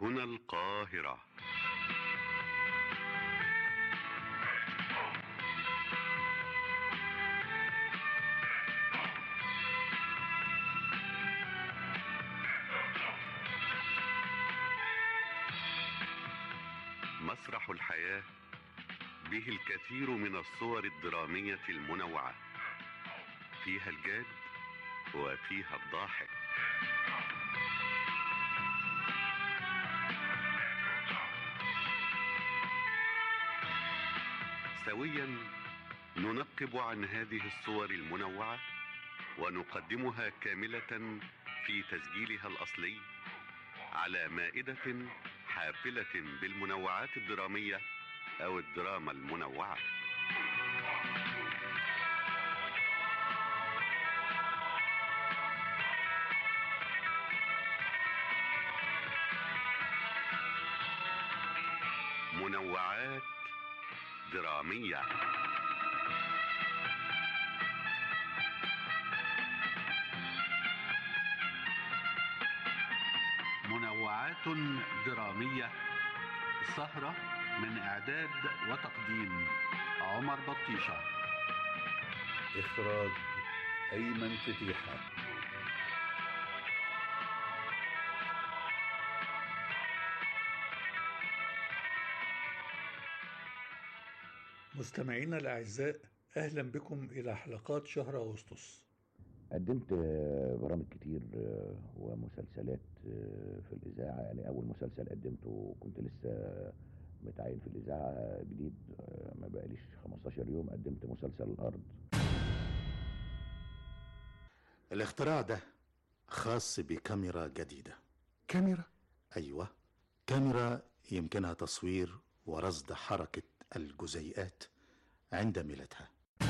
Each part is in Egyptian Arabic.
هنا القاهرة مسرح الحياة به الكثير من الصور الدرامية المنوعة فيها الجاد وفيها الضاحك سويا ننقب عن هذه الصور المنوعة ونقدمها كاملة في تسجيلها الأصلي على مائدة حافلة بالمنوعات الدرامية أو الدراما المنوعة منوعات درامية منوعات درامية سهرة من إعداد وتقديم عمر بطيشة إخراج أيمن فتيحة مستمعينا الأعزاء أهلا بكم إلى حلقات شهر أغسطس قدمت برامج كتير ومسلسلات في الإذاعة يعني أول مسلسل قدمته كنت لسه متعين في الإذاعة جديد ما بقاليش 15 يوم قدمت مسلسل الأرض الاختراع ده خاص بكاميرا جديدة كاميرا أيوة كاميرا يمكنها تصوير ورصد حركة الجزيئات عند ميلادها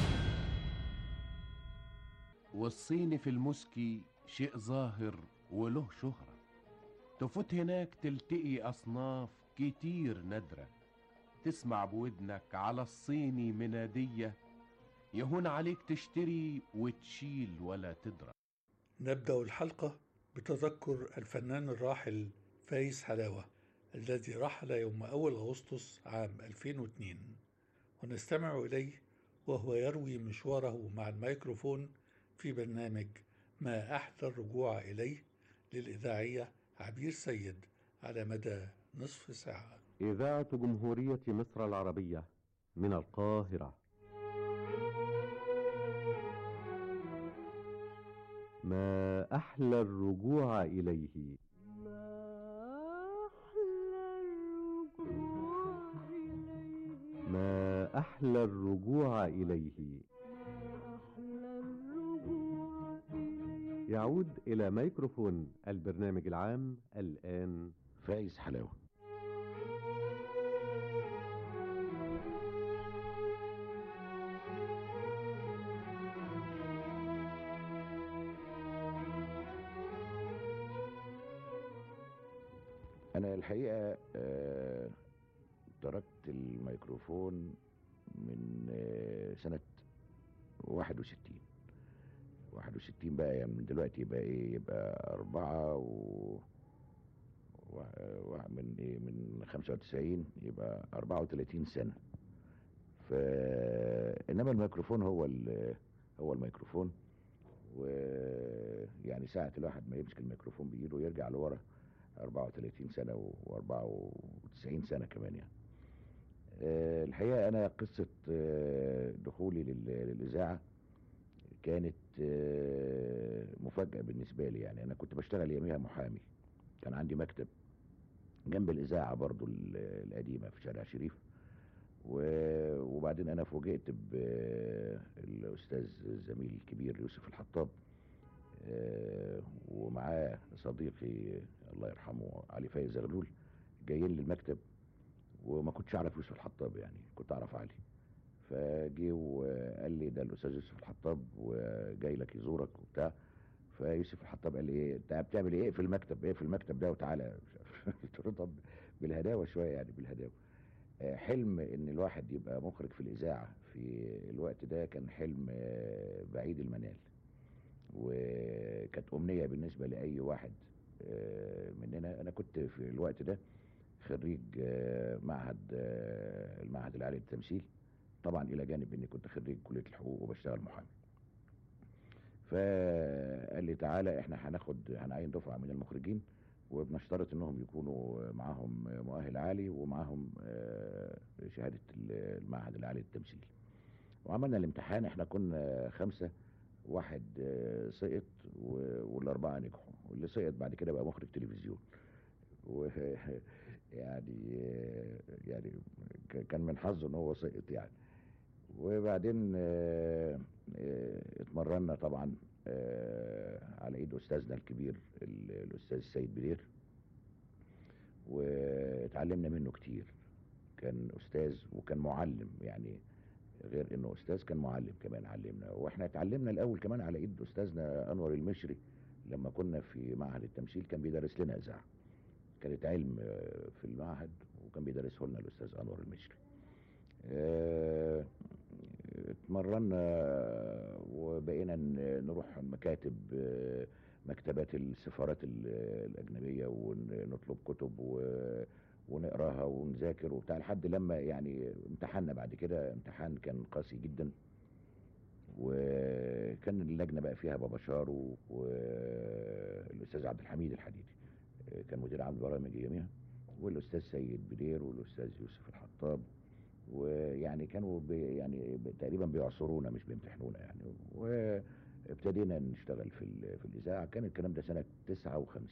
والصيني في المسكي شيء ظاهر وله شهرة تفوت هناك تلتقي أصناف كتير نادرة تسمع بودنك على الصيني منادية يهون عليك تشتري وتشيل ولا تدرى نبدأ الحلقة بتذكر الفنان الراحل فايز حلاوة الذي رحل يوم أول أغسطس عام 2002 ونستمع إليه وهو يروي مشواره مع الميكروفون في برنامج ما أحلى الرجوع إليه للإذاعية عبير سيد على مدى نصف ساعة إذاعة جمهورية مصر العربية من القاهرة ما أحلى الرجوع إليه ما أحلى الرجوع إليه يعود إلى ميكروفون البرنامج العام الآن فايز حلاوة أنا الحقيقة آه تركت الميكروفون من آه سنة 61 61 بقى يعني من دلوقتي يبقى ايه يبقى أربعة و... و... و... من ايه من 95 يبقى 34 سنة ف انما الميكروفون هو ال... هو الميكروفون ويعني ساعة الواحد ما يمسك الميكروفون بإيده يرجع لورا 34 سنة و94 سنة كمان يعني أه الحقيقة أنا قصة دخولي لل... للإذاعة كانت مفاجأة بالنسبة لي يعني أنا كنت بشتغل يوميها محامي كان عندي مكتب جنب الإذاعة برضو القديمة في شارع شريف وبعدين أنا فوجئت بالأستاذ الزميل الكبير يوسف الحطاب ومعاه صديقي الله يرحمه علي فايز زغلول جايين لي المكتب وما كنتش أعرف يوسف الحطاب يعني كنت أعرف علي فجي وقال لي ده الاستاذ يوسف الحطاب وجاي لك يزورك وبتاع فيوسف الحطاب قال لي ايه انت بتعمل ايه في المكتب ايه في المكتب ده وتعالى قلت له طب بالهداوه شويه يعني بالهداوه حلم ان الواحد يبقى مخرج في الاذاعه في الوقت ده كان حلم بعيد المنال وكانت امنيه بالنسبه لاي واحد آه، مننا انا كنت في الوقت ده خريج آه، معهد آه، المعهد العالي للتمثيل طبعا الى جانب اني كنت خريج كليه الحقوق وبشتغل محامي فقال لي تعالى احنا هناخد هنعين دفعه من المخرجين وبنشترط انهم يكونوا معاهم مؤهل عالي ومعاهم آه، شهاده المعهد العالي للتمثيل وعملنا الامتحان احنا كنا خمسه واحد آه، سقط و- والاربعه نجحوا واللي سقط بعد كده بقى مخرج تلفزيون و يعني آه، يعني ك- كان من حظه ان هو سقط يعني وبعدين آه، آه، اتمرنا طبعا آه، على ايد استاذنا الكبير ال- الاستاذ السيد بدير واتعلمنا منه كتير كان استاذ وكان معلم يعني غير انه استاذ كان معلم كمان علمنا واحنا اتعلمنا الاول كمان على ايد استاذنا انور المشري لما كنا في معهد التمثيل كان بيدرس لنا اذاعه كانت علم آه، في المعهد وكان بيدرسه لنا الاستاذ انور المشري آه، اتمرنا وبقينا ن- نروح مكاتب آه، مكتبات السفارات ال- الأجنبية ونطلب كتب و- ونقراها ونذاكر وبتاع لحد لما يعني امتحنا بعد كده امتحان كان قاسي جدا وكان اللجنة بقى فيها بابا شارو والأستاذ عبد الحميد الحديدي آه، كان مدير عام البرامج يوميها والأستاذ سيد بدير والأستاذ يوسف الحطاب ويعني كانوا بي يعني ب- تقريبا بيعصرونا مش بيمتحنونا يعني وابتدينا نشتغل في ال- في الاذاعه كان الكلام ده سنه 59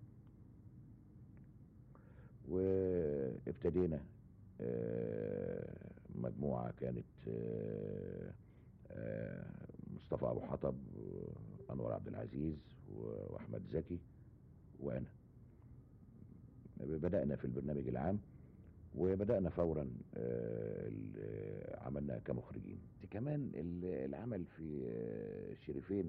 وابتدينا آه، مجموعه كانت آه، آه، مصطفى ابو حطب وانور عبد العزيز و- واحمد زكي وانا بدانا في البرنامج العام وبدأنا فورا آه، ال- عملنا كمخرجين كمان ال- العمل في آه، الشريفين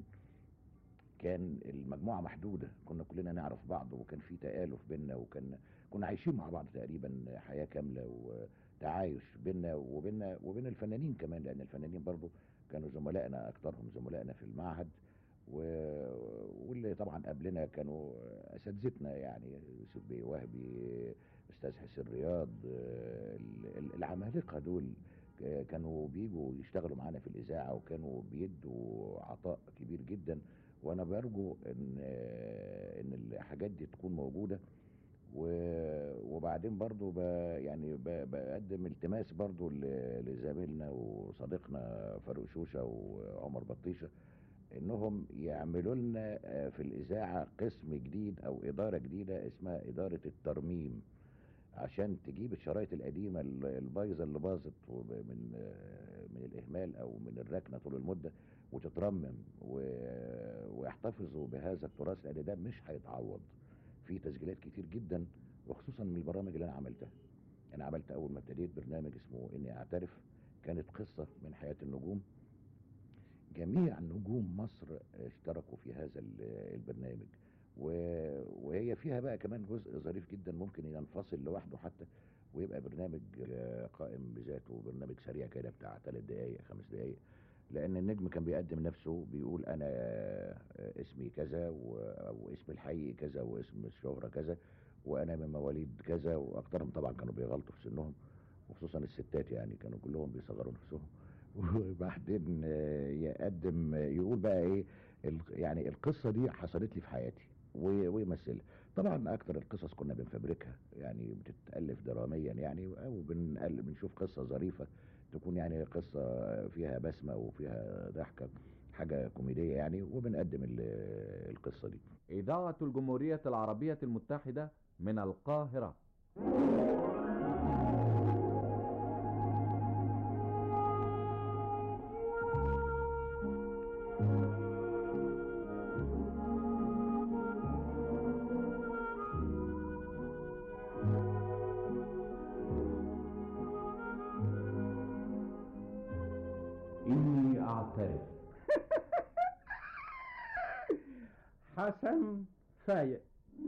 كان المجموعة محدودة كنا كلنا نعرف بعض وكان في تآلف بينا وكان كنا عايشين مع بعض تقريبا حياة كاملة وتعايش بينا وبينا وبين الفنانين كمان لأن الفنانين برضو كانوا زملائنا أكثرهم زملائنا في المعهد و- واللي طبعا قبلنا كانوا أساتذتنا يعني يوسف بيه وهبي استاذ حسين رياض آه، ال- ال- العمالقه دول آه، كانوا بيجوا يشتغلوا معانا في الاذاعه وكانوا بيدوا عطاء كبير جدا وانا برجو ان آه، ان الحاجات دي تكون موجوده و- وبعدين برضو ب يعني ب- بقدم التماس برضو ل- لزميلنا وصديقنا فاروق شوشه وعمر بطيشه انهم يعملوا لنا آه، في الاذاعه قسم جديد او اداره جديده اسمها اداره الترميم عشان تجيب الشرايط القديمه ال- البايظه اللي باظت وب- من آه، من الاهمال او من الركنه طول المده وتترمم و- ويحتفظوا بهذا التراث لان ده مش هيتعوض في تسجيلات كتير جدا وخصوصا من البرامج اللي انا عملتها انا عملت اول ما ابتديت برنامج اسمه اني اعترف كانت قصه من حياه النجوم جميع نجوم مصر اشتركوا في هذا ال- البرنامج و- وهي فيها بقى كمان جزء ظريف جدا ممكن ينفصل لوحده حتى ويبقى برنامج آه، قائم بذاته برنامج سريع كده بتاع ثلاث دقايق خمس دقايق لان النجم كان بيقدم نفسه بيقول انا آه، اسمي كذا و- واسم الحي كذا واسم الشهرة كذا وانا من مواليد كذا واكثرهم طبعا كانوا بيغلطوا في سنهم وخصوصا الستات يعني كانوا كلهم بيصغروا نفسهم وبعدين آه، يقدم يقول بقى ايه ال- يعني القصه دي حصلت لي في حياتي و- ويمثلها طبعا اكتر القصص كنا بنفبركها يعني بتتالف دراميا يعني او بنقل- بنشوف قصه ظريفه تكون يعني قصه فيها بسمه وفيها ضحكه حاجه كوميديه يعني وبنقدم ال- القصه دي إذاعة الجمهورية العربية المتحدة من القاهرة إني أعترف حسن فايق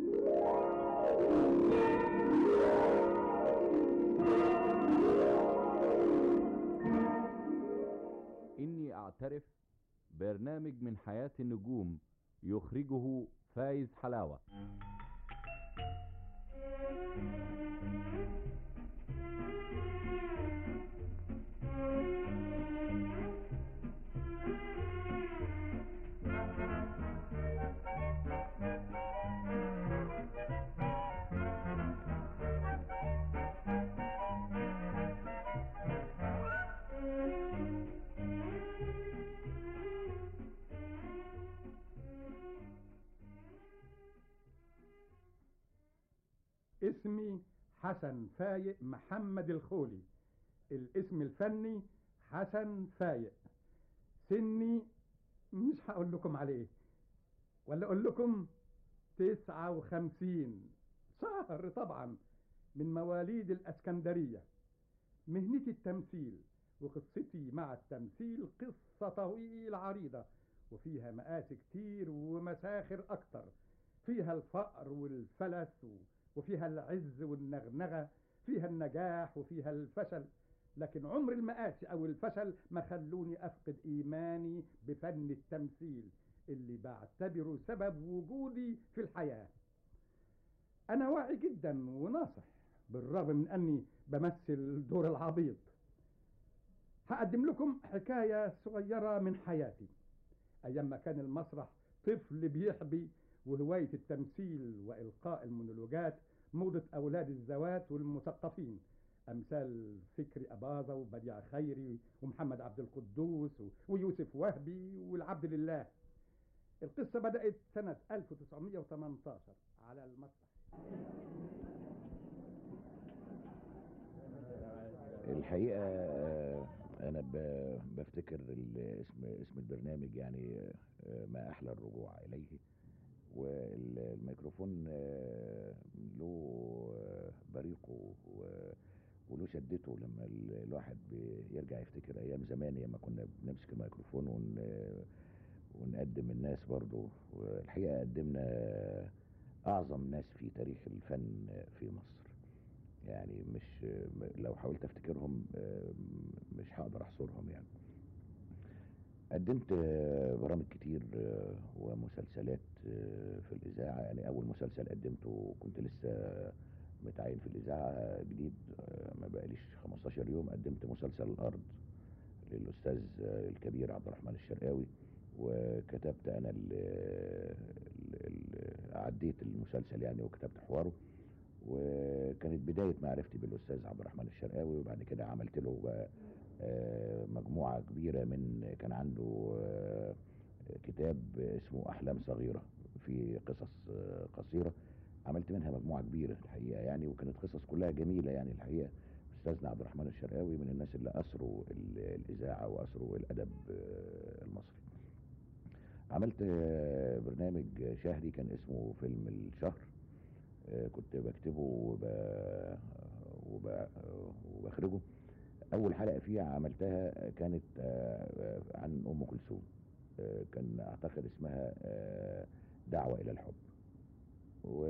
إني أعترف برنامج من حياة النجوم يخرجه فايز حلاوة اسمي حسن فايق محمد الخولي الاسم الفني حسن فايق سني مش هقول لكم عليه ولا اقول لكم تسعة وخمسين شهر طبعا من مواليد الاسكندرية مهنتي التمثيل وقصتي مع التمثيل قصة طويلة عريضة وفيها مآسي كتير ومساخر أكتر فيها الفقر والفلس و- وفيها العز والنغنغة فيها النجاح وفيها الفشل لكن عمر المآسي أو الفشل ما خلوني أفقد إيماني بفن التمثيل اللي بعتبره سبب وجودي في الحياة أنا واعي جدا وناصح بالرغم من أني بمثل دور العبيط هقدم لكم حكاية صغيرة من حياتي أيام ما كان المسرح طفل بيحبي وهواية التمثيل وإلقاء المونولوجات موضة أولاد الزوات والمثقفين أمثال فكري أباظة وبديع خيري ومحمد عبد القدوس و- ويوسف وهبي والعبد لله القصة بدأت سنة 1918 على المسرح الحقيقة آه، أنا ب- بفتكر ال- اسم اسم البرنامج يعني آه، ما أحلى الرجوع إليه والميكروفون آه، له آه، بريقه و- وله شدته لما ال- الواحد بيرجع يفتكر أيام زمان لما كنا بنمسك الميكروفون ون ونقدم الناس برضو والحقيقة قدمنا أعظم ناس في تاريخ الفن في مصر يعني مش لو حاولت افتكرهم آه، مش هقدر احصرهم يعني قدمت آه، برامج كتير آه، ومسلسلات آه، في الاذاعه يعني اول مسلسل قدمته كنت لسه متعين في الاذاعه جديد آه، ما بقاليش 15 يوم قدمت مسلسل الارض للاستاذ آه، الكبير عبد الرحمن الشرقاوي وكتبت انا ال ال- ال- عديت المسلسل يعني وكتبت حواره وكانت بداية معرفتي بالأستاذ عبد الرحمن الشرقاوي وبعد كده عملت له بقى، آه، مجموعة كبيرة من كان عنده آه، كتاب اسمه أحلام صغيرة في قصص آه، قصيرة عملت منها مجموعة كبيرة الحقيقة يعني وكانت قصص كلها جميلة يعني الحقيقة أستاذنا عبد الرحمن الشرقاوي من الناس اللي أسروا ال- الإذاعة وأسروا الأدب آه، المصري عملت آه، برنامج شهري كان اسمه فيلم الشهر آه، كنت بكتبه وب... وب... وبخرجه اول حلقه فيها عملتها كانت آه، عن ام كلثوم آه، كان اعتقد اسمها آه، دعوه الى الحب و...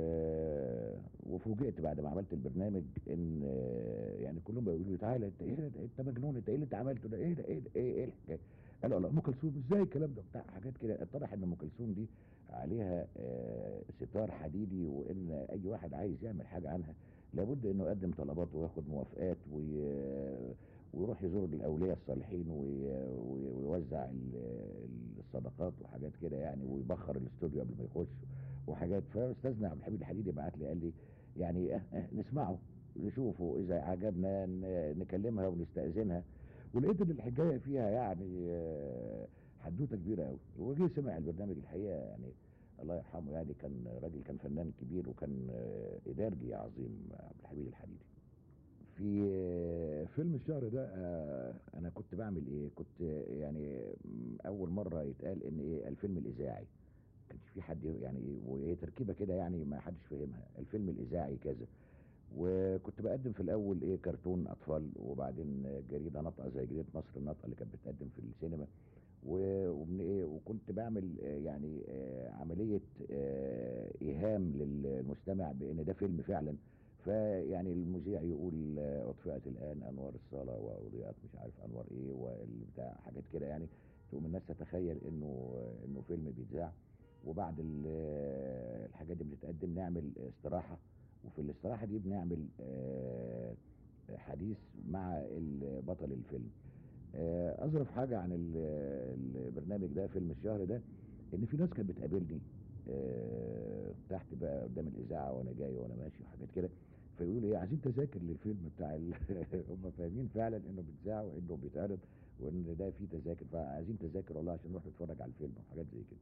وفوجئت بعد ما عملت البرنامج ان آه، يعني كلهم بيقولوا لي تعالى انت ايه ده انت مجنون انت ايه اللي انت عملته ده ايه ده ايه ده ايه, إيه الحكايه قالوا الله ام كلثوم ازاي الكلام ده بتاع حاجات كده اتضح ان ام كلثوم دي عليها آه، ستار حديدي وان اي واحد عايز يعمل حاجه عنها لابد انه يقدم طلبات وياخد موافقات وي... ويروح يزور الاولياء الصالحين وي... وي- ويوزع ال- الصدقات وحاجات كده يعني ويبخر الاستوديو قبل ما يخش وحاجات فاستاذنا عبد الحميد الحديدي بعت لي قال لي يعني اه اه نسمعه نشوفه اذا عجبنا ن- نكلمها ونستاذنها ولقيت ان الحكايه فيها يعني آه، حدوته كبيره قوي وجي سمع البرنامج الحقيقه يعني الله يرحمه يعني كان راجل كان فنان كبير وكان آه، ادارجي عظيم عبد الحميد الحديدي في آه، فيلم الشهر ده آه، انا كنت بعمل ايه كنت آه، يعني م، اول مره يتقال ان ايه الفيلم الاذاعي كانش في حد يعني وهي تركيبه كده يعني ما حدش فاهمها الفيلم الاذاعي كذا وكنت بقدم في الاول ايه كرتون اطفال وبعدين جريده ناطقه زي جريده مصر الناطقه اللي كانت بتقدم في السينما و- ومن ايه وكنت بعمل آه، يعني آه، عمليه آه، ايهام للمستمع بان ده فيلم فعلا فيعني المذيع يقول آه، اطفئت الان انوار الصاله واضيئت مش عارف انوار ايه والبتاع حاجات كده يعني تقوم الناس تتخيل انه انه فيلم بيتذاع وبعد ال- آه، الحاجات دي بتتقدم نعمل استراحه وفي الاستراحه دي بنعمل آه، حديث مع ال- بطل الفيلم آه، اظرف حاجه عن ال- البرنامج ده فيلم الشهر ده ان في ناس كانت بتقابلني آه، تحت بقى قدام الاذاعه وانا جاي وانا ماشي وحاجات كده فيقولوا لي ايه عايزين تذاكر للفيلم بتاع ال... هم فاهمين فعلا انه بيتذاع وانه بيتعرض وان ده فيه تذاكر فعايزين تذاكر والله عشان نروح نتفرج على الفيلم وحاجات زي كده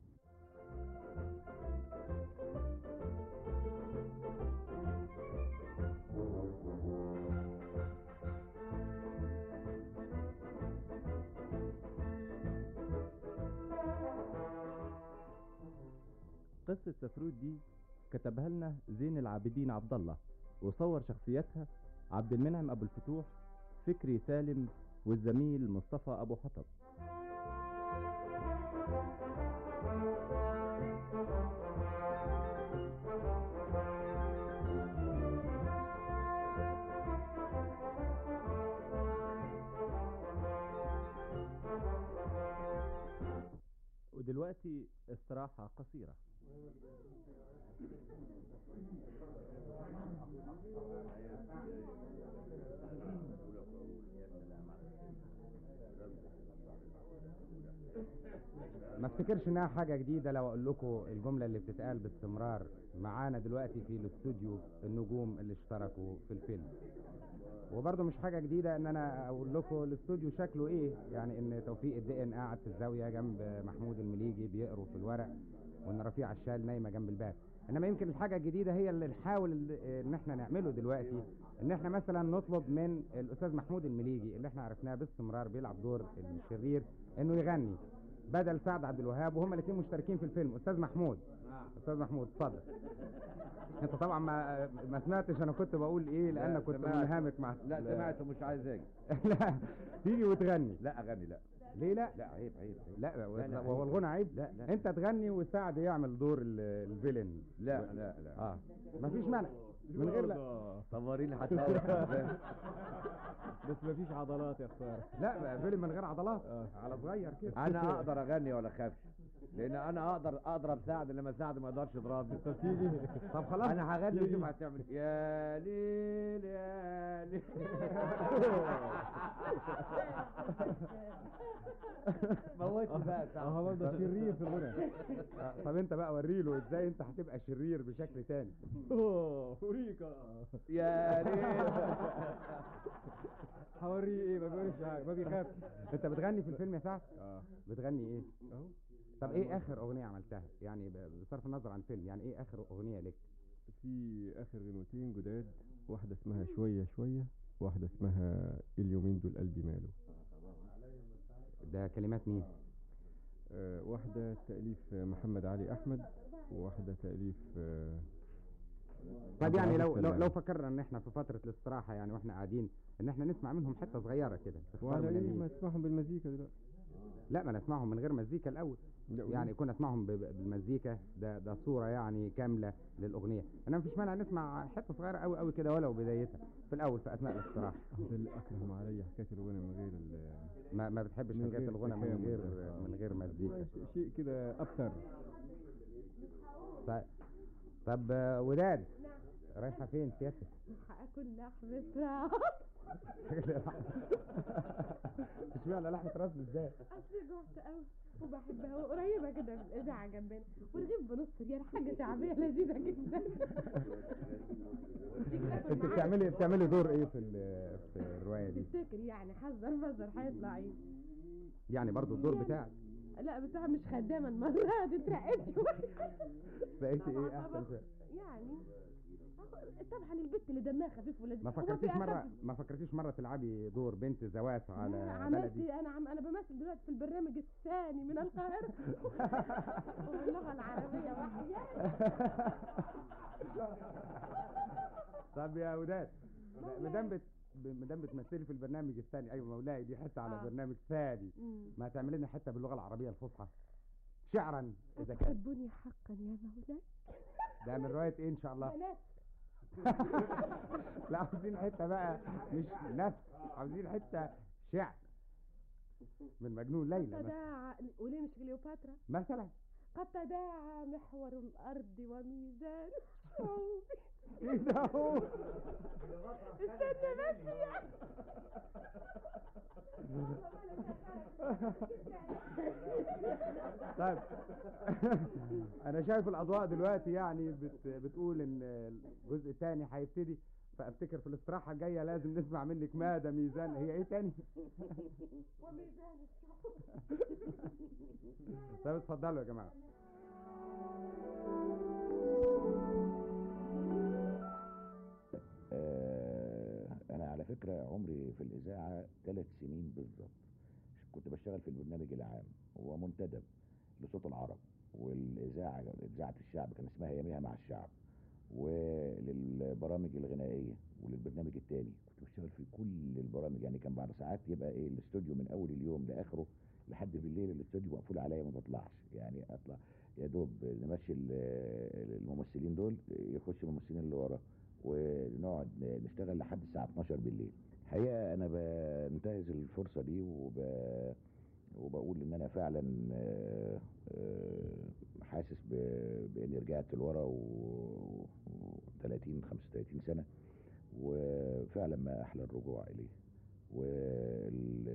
قصة سفرود دي كتبها لنا زين العابدين عبد الله وصور شخصياتها عبد المنعم أبو الفتوح فكري سالم والزميل مصطفى أبو حطب ودلوقتي استراحة قصيرة ما افتكرش انها حاجه جديده لو اقول لكم الجمله اللي بتتقال باستمرار معانا دلوقتي في الاستوديو النجوم اللي اشتركوا في الفيلم وبرضه مش حاجه جديده ان انا اقول لكم الاستوديو شكله ايه يعني ان توفيق الدقن قاعد في الزاويه جنب محمود المليجي بيقروا في الورق وان رفيع الشال نايمه جنب الباب انما يمكن الحاجه الجديده هي اللي نحاول ان احنا نعمله دلوقتي ان احنا مثلا نطلب من الاستاذ محمود المليجي اللي احنا عرفناه باستمرار بيلعب دور الشرير انه يغني بدل سعد عبد الوهاب وهما الاثنين مشتركين في الفيلم استاذ محمود استاذ محمود اتفضل انت طبعا ما ما سمعتش انا كنت بقول ايه لان لا، كنت سمعت. منهمك مع لا سمعت ومش عايز اجي لا تيجي وتغني لا اغني لا ليه لا لا عيب عيب عيب لا لا، لا، وهو عيب. الغنى عيب لا لا انت تغني وسعد يعمل دور ال- الفيلن لا لا لا اه مفيش مانع من غير لا صوريني حتى بس مفيش عضلات يا خسارة لا بقى فيلم من غير عضلات على صغير كده انا اقدر اغني ولا اخافش لان انا اقدر اضرب سعد انما سعد ما يقدرش يضربني طب تيجي طب خلاص انا هغني وشوف هتعمل إيه. يا ليل يا ليل موتني بقى سعد اه برضه شرير في الغنى آه، طب انت بقى وريله ازاي انت هتبقى شرير بشكل تاني اوه اوريكا يا ليل هوريه ايه ما بيقولش حاجه ما بيخافش انت بتغني في الفيلم يا سعد اه بتغني ايه اهو طب ايه اخر اغنيه عملتها يعني ب- بصرف النظر عن فيلم يعني ايه اخر اغنيه لك في اخر غنوتين جداد واحده اسمها شويه شويه واحده اسمها اليومين دول قلبي ماله ده كلمات مين آه واحده تاليف محمد علي احمد وواحده تاليف آه طب يعني عبد لو لو, السلام. لو فكرنا ان احنا في فتره الاستراحه يعني واحنا قاعدين ان احنا نسمع منهم حته صغيره كده تختار وعلى من ايه مين؟ ما تسمعهم بالمزيكا دلوقتي لا ما نسمعهم من غير مزيكا الاول لا، يعني كنا نسمعهم ب- ب- بالمزيكا ده ده صوره يعني كامله للاغنيه انما مفيش مانع نسمع حته صغيره قوي قوي كده ولو بدايتها في الاول في اثناء الاستراحه ده اللي اكرم عليا حكايه الغنى من غير ال- ما, ما بتحبش من حكايه غير الغنى من تكامل غير ده. آه. من غير مزيكا ش- شيء كده ابتر طيب طب آه، وداد رايحه فين سيادتك هاكل لحمة راس اشمعنى لحمه راس ازاي اصل جوعت قوي وبحبها وقريبة كده من الإذاعة جنبنا ورغيف بنص ريال حاجة شعبية لذيذة جدا انت بتعملي بتعملي دور ايه في ال- في الروايه دي تفتكر يعني حذر مصدر هيطلع ايه يعني برضو الدور بتاعك لا بس انا مش خدامة المرة اترقيت شوية بقيتي طبعاً ايه احسن طبعاً. شيء يعني أهو طبعا البت اللي دمها خفيف ولذيذ ما هو في فكرتيش أخف- مره ما فكرتيش مره تلعبي دور بنت زوات على عملت بلدي انا عم انا بمثل دلوقتي في البرنامج الثاني من القاهره واللغه العربيه وحياه طب يا وداد ما دام بت ما دام بتمثلي في البرنامج الثاني ايوه مولاي دي حته على آه. برنامج ثاني مم. ما تعملي لنا حته باللغه العربيه الفصحى شعرا اذا كان تحبني حقا يا مولاي ده من روايه ايه ان شاء الله بنات لا عاوزين حته بقى مش نفس عاوزين حته شعر من مجنون ليلى مثلا. تداعى وليه مش كليوباترا مثلا قد تداعى محور الارض وميزان الشعوب ايه ده هو استنى بس يا طيب انا شايف الاضواء دلوقتي يعني بت بتقول ان الجزء الثاني هيبتدي فافتكر في الاستراحه الجايه لازم نسمع منك ماذا ميزان هي ايه تاني وميزان الشعوب طيب اتفضلوا يا جماعه آه، انا على فكره عمري في الاذاعه ثلاث سنين بالظبط كنت بشتغل في البرنامج العام هو منتدب لصوت العرب والاذاعه اذاعه الشعب كان اسمها يوميها مع الشعب وللبرامج الغنائيه وللبرنامج التاني كنت بشتغل في كل البرامج يعني كان بعد ساعات يبقى ايه الاستوديو من اول اليوم لاخره لحد بالليل الاستوديو مقفول عليا ما بطلعش يعني اطلع يا دوب نمشي ال- الممثلين دول يخش الممثلين اللي ورا ونقعد نشتغل لحد الساعه 12 بالليل الحقيقه انا بنتهز الفرصه دي وب وبقول ان انا فعلا آه، آه، حاسس ب- باني رجعت لورا و و 30 35 سنه وفعلا ما احلى الرجوع اليه وال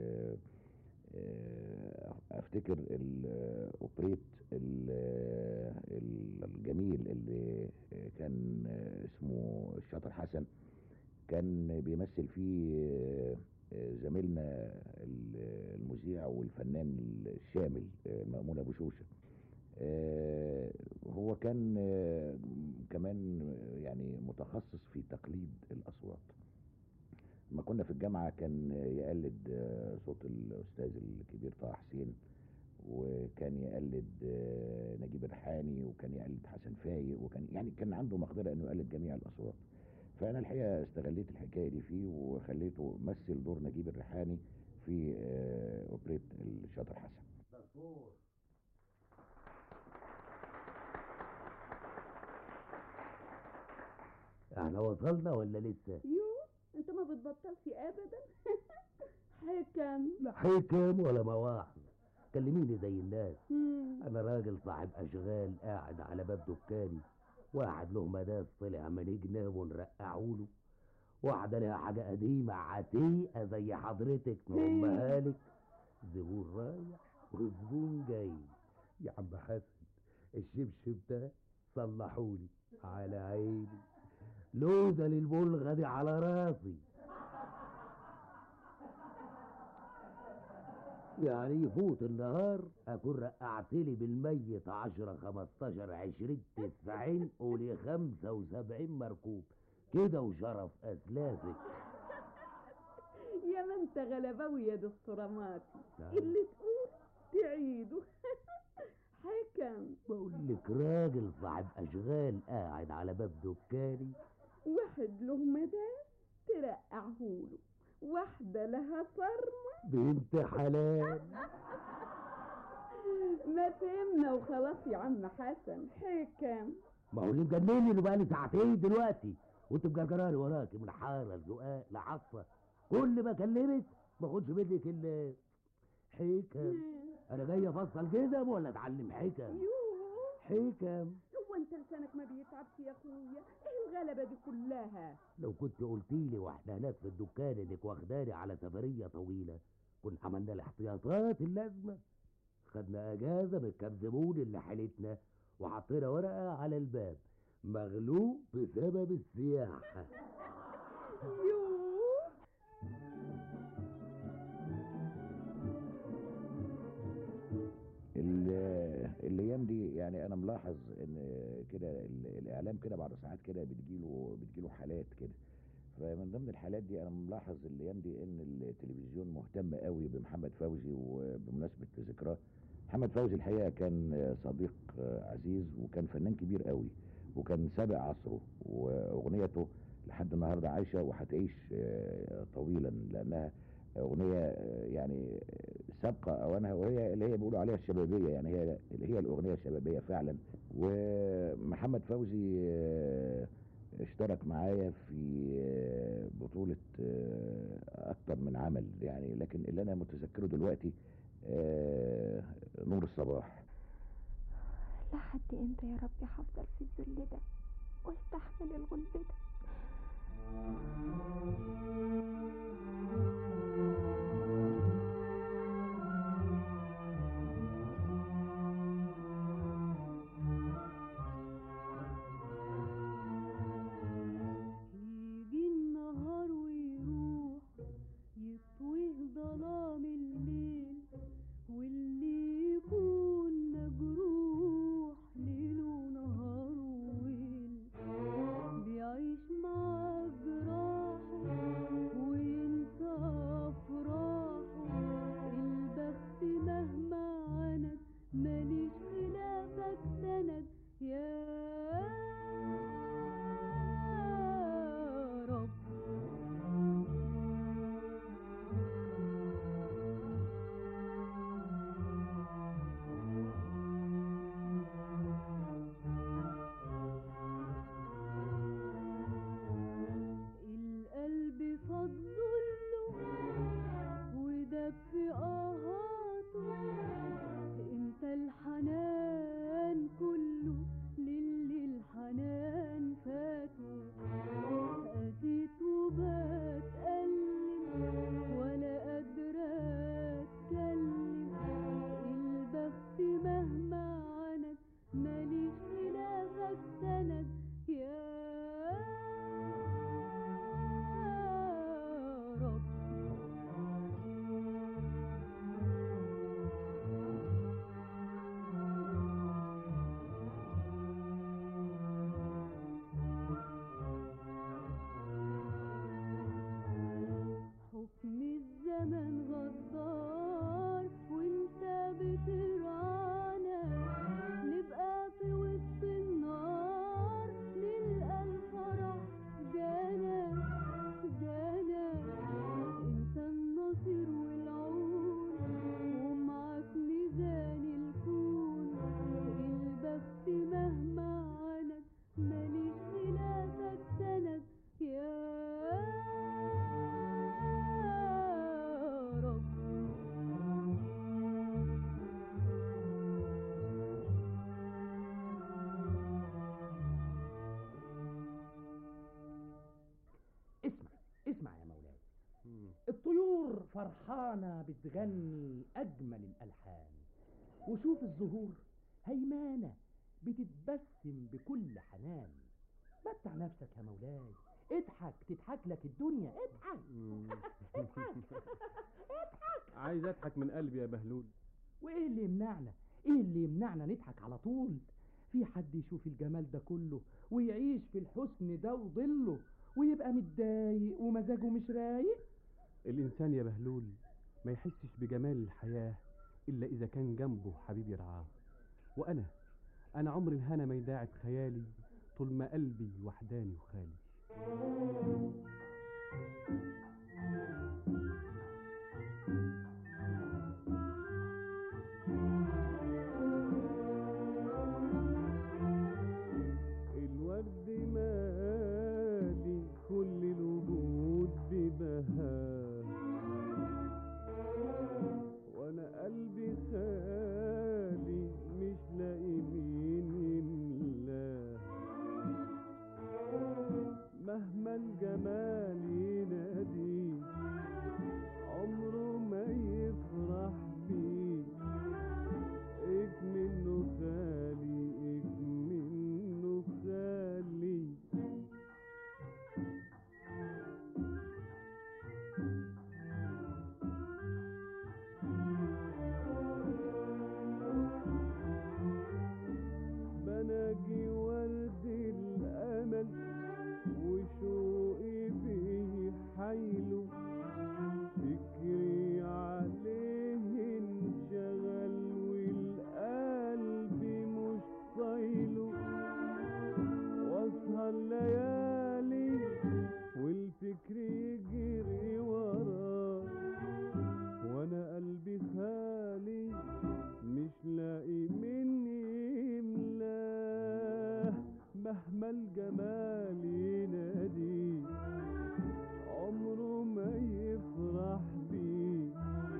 آه، افتكر الاوبريت ال- ال- الجميل اللي كان اسمه الشاطر حسن كان بيمثل فيه آه، زميلنا المذيع والفنان الشامل آه، مأمون ابو شوشه آه، هو كان آه، كمان يعني متخصص في تقليد الاصوات لما كنا في الجامعه كان يقلد آه، صوت الاستاذ الكبير طه حسين وكان يقلد آه، نجيب الريحاني وكان يقلد حسن فايق وكان يعني كان عنده مقدره انه يقلد جميع الاصوات فانا الحقيقه استغليت الحكايه دي فيه وخليته مثل دور نجيب الريحاني في آه، اوبريت الشاطر حسن احنا وصلنا ولا لسه يو انت ما بتبطلش ابدا حكم لا حكم ولا مواعظ كلميني زي الناس مم. انا راجل صاحب اشغال قاعد على باب دكاني واحد له مداس طلع منجنة ونرقعوله واحدة لها حاجة قديمة عتيقة زي حضرتك نرمها لك زبون رايح وزبون جاي يا عم حسن الشبشب ده صلحولي على عيني لوزة للبلغة دي على راسي يعني يفوت النهار اكون رقعت لي بالميت عشرة خمستاشر عشرين تسعين قولي خمسة وسبعين مركوب كده وشرف اسلافك يا ما انت غلباوي يا دكتورة ماتي نعم. اللي تقول تعيده حكم بقول لك راجل صاحب اشغال قاعد على باب دكاني واحد له مداس ترقعهوله واحدة لها صرمة بنت حلال ما فهمنا وخلاص يا عم حسن حكم ما هو اللي مجنني انه بقالي ساعتين دلوقتي وانت مجرجراني وراكي من حاره لزقاق لعصفه كل ما اكلمك ما اخدش منك الا حكم انا جاي افصل جزم ولا اتعلم حكم يوه حكم هو انت لسانك ما بيتعبش يا اخويا ايه الغلبة دي كلها لو كنت قلت لي واحنا هناك في الدكان انك واخداني على سفريه طويله كنا عملنا الاحتياطات اللازمه خدنا اجازه من كام زبون اللي حالتنا وحطينا ورقه على الباب مغلوب بسبب السياحه يوه ال- الايام دي يعني انا ملاحظ ان كده ال- الاعلام كده بعد ساعات كده بتجيله بتجيله حالات كده فمن ضمن الحالات دي انا ملاحظ الايام دي ان التلفزيون مهتم قوي بمحمد فوزي وبمناسبه ذكراه محمد فوزي الحقيقه كان صديق عزيز وكان فنان كبير قوي وكان سابق عصره واغنيته لحد النهارده عايشه وهتعيش آه، طويلا لانها اغنيه آه، يعني سابقه اوانها وهي اللي هي بيقولوا عليها الشبابيه يعني هي اللي هي الاغنيه الشبابيه فعلا ومحمد فوزي آه، اشترك معايا في آه، بطوله آه، اكتر من عمل يعني لكن اللي انا متذكره دلوقتي آه، نور الصباح لحد امتى يا ربي هفضل في الذل ده واستحمل الغلب ده يجي النهار ويروح يطويه ظلام الليل واللي يكون مجروح ليل ونهار وويل بيعيش فرحانة بتغني أجمل الألحان وشوف الزهور هيمانة بتتبسم بكل حنان متع نفسك يا مولاي اضحك تضحك لك الدنيا اضحك اضحك اضحك عايز اضحك من قلبي يا بهلول وايه اللي يمنعنا ايه اللي يمنعنا نضحك على طول في حد يشوف الجمال ده كله ويعيش في الحسن ده وظله ويبقى متضايق ومزاجه مش رايق الانسان يا بهلول ما يحسش بجمال الحياه الا اذا كان جنبه حبيب يرعاه وانا انا عمر الهنا ما يداعب خيالي طول ما قلبي وحداني وخالي الورد مالي كل الوجود ببهاه وانا قلبي خالي مش لاقي مين يملاه مهما الجمال ينادي عمره ما يفرح بيه اكمنه خالي اكمنه خالي بناجي ورد الامل وشوقي فيه حيله فكري عليه انشغل والقلب مش طايله واسهر ليالي والفكر يجري وراه وانا قلبي خالي مش لاقي مني يملاه مهما الجمال ينادي عمره ما يفرح بيه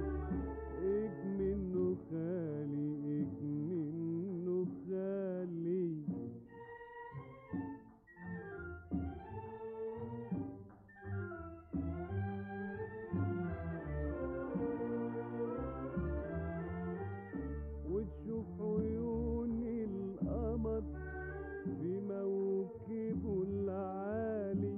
اكمنه خالي اكمنه خالي وتشوف عيون القمر بموكبه العالي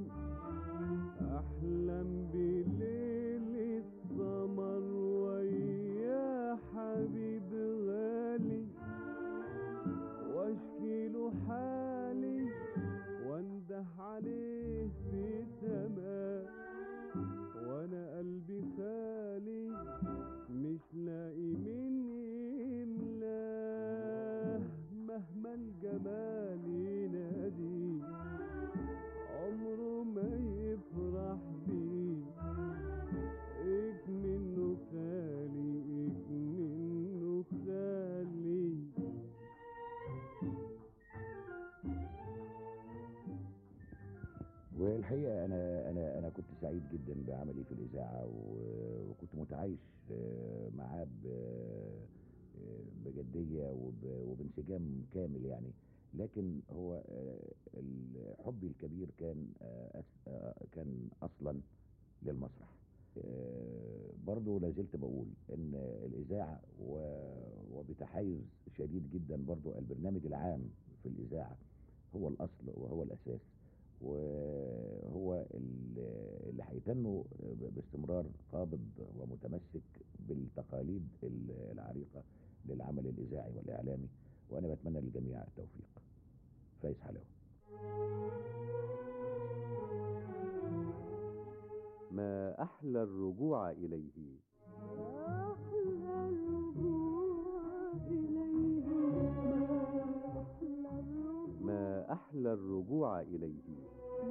احلم بليل السمر ويا حبيب غالي واشكي له حالي وانده عليه في سماء وانا قلبي خالي مش لاقي مين يملاه مهما الجمال ينادي عمره ما يفرح بيه اكمنه خالي اكمنه خالي والحقيقه انا انا انا كنت سعيد جدا بعملي في الاذاعه و- وكنت متعايش آه، معاه ب- آه، بجديه وب- وبانسجام كامل يعني لكن هو آه، ال- حبي الكبير كان آه، أس- آه، كان اصلا للمسرح آه، برضه لازلت بقول ان الاذاعه و- وبتحيز شديد جدا برضه البرنامج العام في الاذاعه هو الاصل وهو الاساس وهو ال- اللي هيتنه باستمرار قابض ومتمسك بالتقاليد ال- العريقه للعمل الاذاعي والاعلامي وانا بتمنى للجميع التوفيق فايز حلاوه ما أحلى الرجوع إليه ما أحلى الرجوع إليه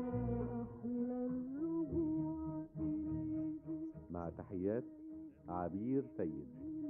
مع تحيات عبير سيد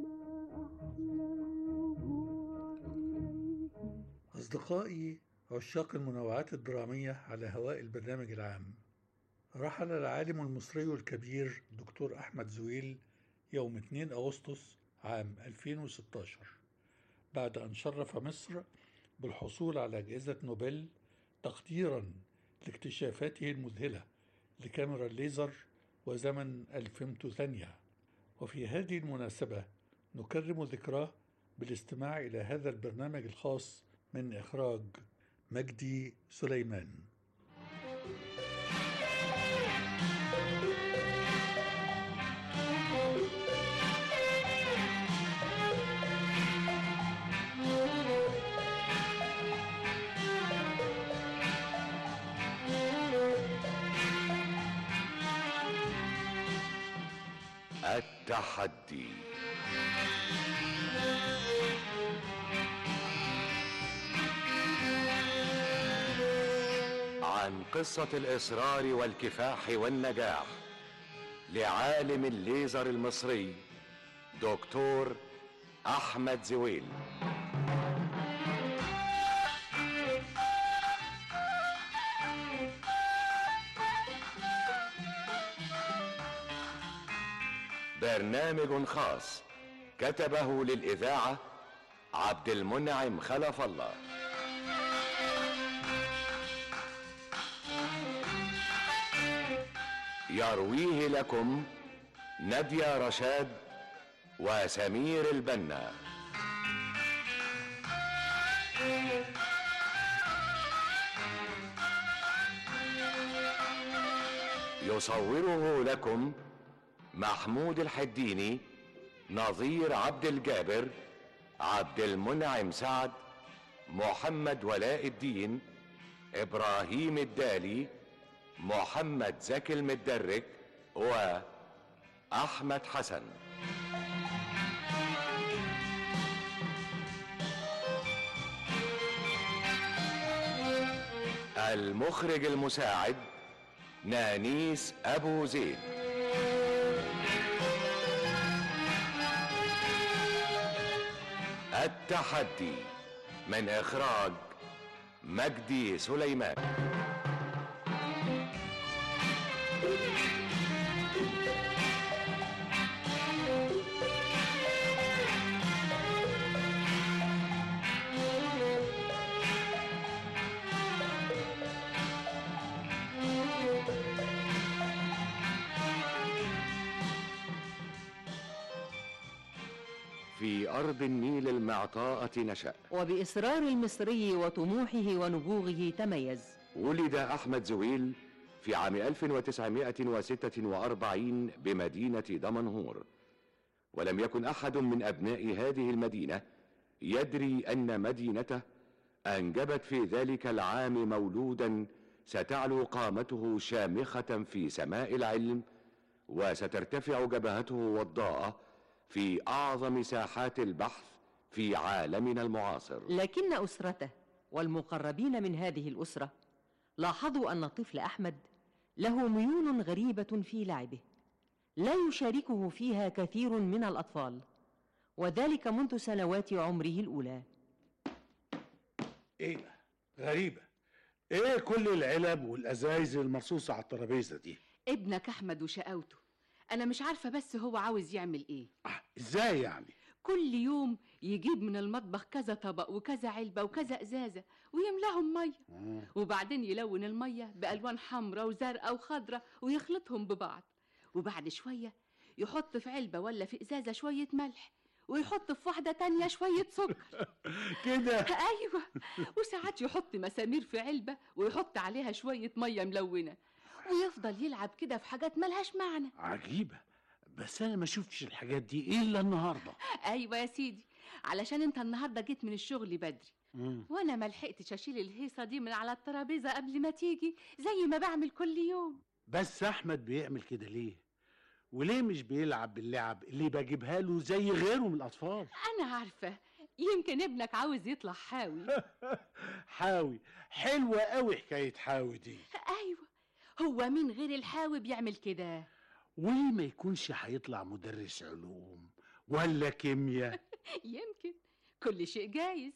أصدقائي عشاق المنوعات الدرامية على هواء البرنامج العام رحل العالم المصري الكبير دكتور أحمد زويل يوم 2 أغسطس عام 2016 بعد أن شرف مصر بالحصول على جائزة نوبل تقديرا لاكتشافاته المذهلة لكاميرا الليزر وزمن الفيمتو ثانية وفي هذه المناسبة نكرم ذكراه بالاستماع إلى هذا البرنامج الخاص من إخراج مجدي سليمان التحدي عن قصة الإصرار والكفاح والنجاح لعالم الليزر المصري دكتور أحمد زويل برنامج خاص كتبه للإذاعة عبد المنعم خلف الله يرويه لكم نادية رشاد وسمير البنا يصوره لكم محمود الحديني نظير عبد الجابر عبد المنعم سعد محمد ولاء الدين ابراهيم الدالي محمد زكي المدرك واحمد حسن المخرج المساعد نانيس ابو زيد التحدي من اخراج مجدي سليمان في ارض النيل المعطاءه نشا وبإصرار المصري وطموحه ونبوغه تميز ولد أحمد زويل في عام 1946 بمدينة دمنهور ولم يكن أحد من أبناء هذه المدينة يدري أن مدينته أنجبت في ذلك العام مولودا ستعلو قامته شامخة في سماء العلم وسترتفع جبهته وضاءة في أعظم ساحات البحث في عالمنا المعاصر لكن أسرته والمقربين من هذه الأسرة لاحظوا أن الطفل أحمد له ميول غريبة في لعبه لا يشاركه فيها كثير من الأطفال وذلك منذ سنوات عمره الأولى ايه ده؟ غريبة ايه كل العلب والازايز المرصوصة على الترابيزة دي ابنك احمد وشقاوته انا مش عارفه بس هو عاوز يعمل ايه ازاي يعني كل يوم يجيب من المطبخ كذا طبق وكذا علبه وكذا ازازه ويملاهم ميه وبعدين يلون الميه بالوان حمراء وزرقاء وخضراء ويخلطهم ببعض وبعد شويه يحط في علبه ولا في ازازه شويه ملح ويحط في واحده تانية شويه سكر كده ايوه وساعات يحط مسامير في علبه ويحط عليها شويه ميه ملونه ويفضل يلعب كده في حاجات ملهاش معنى عجيبة بس انا ما شفتش الحاجات دي الا النهاردة ايوه يا سيدي علشان انت النهارده جيت من الشغل بدري مم. وانا ما لحقتش اشيل الهيصه دي من على الترابيزه قبل ما تيجي زي ما بعمل كل يوم بس احمد بيعمل كده ليه وليه مش بيلعب باللعب اللي بجيبها له زي غيره من الاطفال انا عارفه يمكن ابنك عاوز يطلع حاوي حاوي حلوة قوي حكاية حاوي دي ايوه هو مين غير الحاوي بيعمل كده وليه ما يكونش هيطلع مدرس علوم ولا كيمياء يمكن كل شيء جايز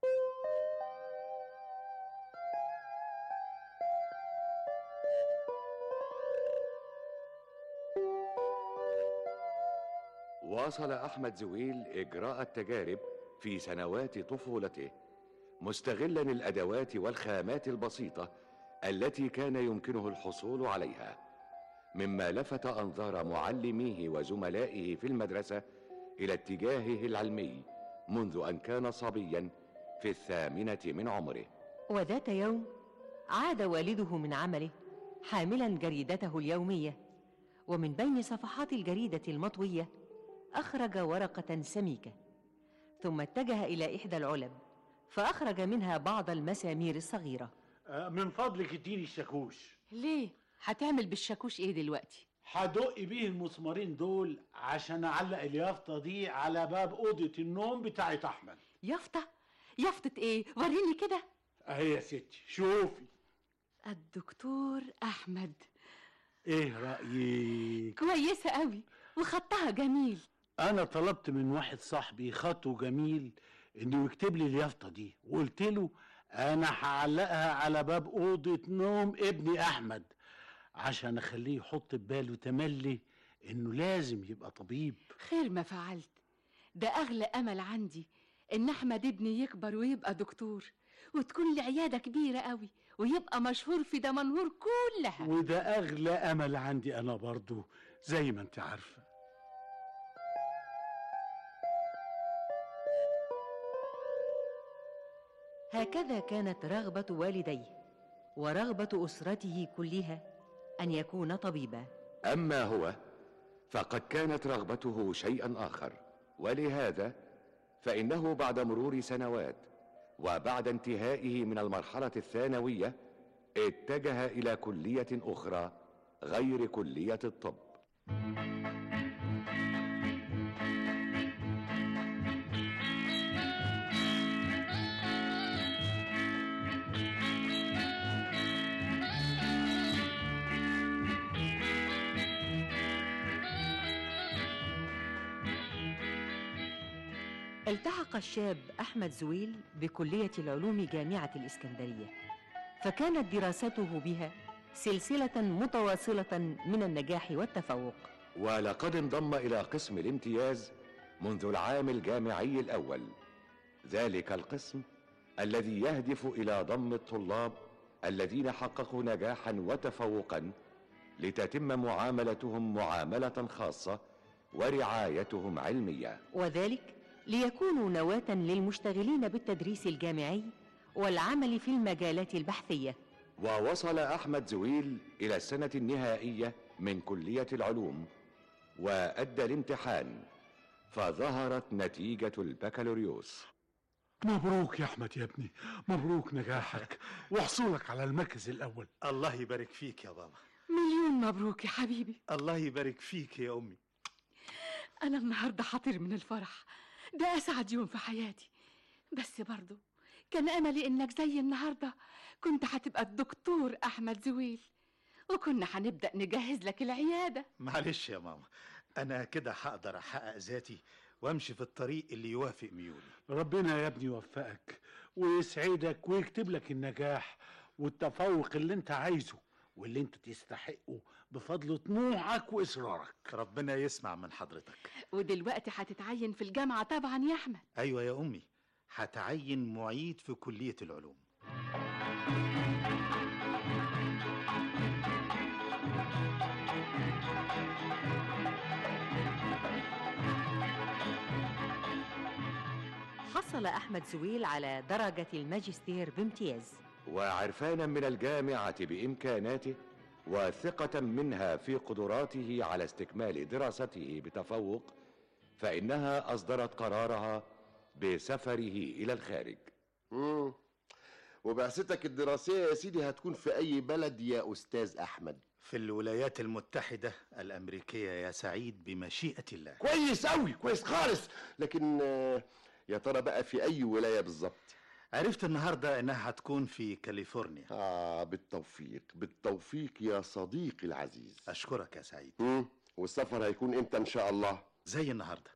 واصل أحمد زويل إجراء التجارب في سنوات طفولته مستغلا الأدوات والخامات البسيطة التي كان يمكنه الحصول عليها مما لفت انظار معلميه وزملائه في المدرسه الى اتجاهه العلمي منذ ان كان صبيا في الثامنه من عمره وذات يوم عاد والده من عمله حاملا جريدته اليوميه ومن بين صفحات الجريده المطويه اخرج ورقه سميكه ثم اتجه الى احدى العلب فاخرج منها بعض المسامير الصغيره آه، من فضلك اديني الشاكوش ليه هتعمل بالشاكوش ايه دلوقتي هدق بيه المسمارين دول عشان اعلق اليافطه دي على باب اوضه النوم بتاعت احمد يافطه يافطه ايه وريني كده اهي يا ستي شوفي الدكتور احمد ايه رايك كويسه قوي وخطها جميل انا طلبت من واحد صاحبي خطه جميل انه يكتب لي اليافطه دي وقلت له انا هعلقها على باب اوضه نوم ابني احمد عشان اخليه يحط بباله تملي انه لازم يبقى طبيب خير ما فعلت ده اغلى امل عندي ان احمد ابني يكبر ويبقى دكتور وتكون لي عياده كبيره قوي ويبقى مشهور في دمنهور كلها وده اغلى امل عندي انا برضو زي ما انت عارفه هكذا كانت رغبه والديه ورغبه اسرته كلها ان يكون طبيبا اما هو فقد كانت رغبته شيئا اخر ولهذا فانه بعد مرور سنوات وبعد انتهائه من المرحله الثانويه اتجه الى كليه اخرى غير كليه الطب التحق الشاب احمد زويل بكليه العلوم جامعه الاسكندريه فكانت دراسته بها سلسله متواصله من النجاح والتفوق ولقد انضم الى قسم الامتياز منذ العام الجامعي الاول ذلك القسم الذي يهدف الى ضم الطلاب الذين حققوا نجاحا وتفوقا لتتم معاملتهم معامله خاصه ورعايتهم علميه وذلك ليكونوا نواه للمشتغلين بالتدريس الجامعي والعمل في المجالات البحثيه ووصل احمد زويل الى السنه النهائيه من كليه العلوم وادى الامتحان فظهرت نتيجه البكالوريوس مبروك يا احمد يا ابني مبروك نجاحك وحصولك على المركز الاول الله يبارك فيك يا بابا مليون مبروك يا حبيبي الله يبارك فيك يا امي انا النهارده حاطر من الفرح ده اسعد يوم في حياتي بس برضه كان املي انك زي النهارده كنت هتبقى الدكتور احمد زويل وكنا هنبدا نجهز لك العياده معلش يا ماما انا كده هقدر احقق ذاتي وامشي في الطريق اللي يوافق ميولي ربنا يا ابني يوفقك ويسعدك ويكتب لك النجاح والتفوق اللي انت عايزه واللي انت تستحقه بفضل طموحك واصرارك ربنا يسمع من حضرتك ودلوقتي هتتعين في الجامعه طبعا يا احمد ايوه يا امي هتعين معيد في كليه العلوم حصل احمد زويل على درجه الماجستير بامتياز وعرفانا من الجامعه بامكاناته وثقه منها في قدراته على استكمال دراسته بتفوق فانها اصدرت قرارها بسفره الى الخارج مم. وبعثتك الدراسية يا سيدي هتكون في أي بلد يا أستاذ أحمد في الولايات المتحده الامريكيه يا سعيد بمشيئه الله كويس أوي كويس خالص لكن آه، يا ترى بقى في أي ولاية بالظبط عرفت النهارده انها هتكون في كاليفورنيا آه بالتوفيق بالتوفيق يا صديقي العزيز اشكرك يا سعيد مم. والسفر هيكون إمتى إن شاء الله زي النهارده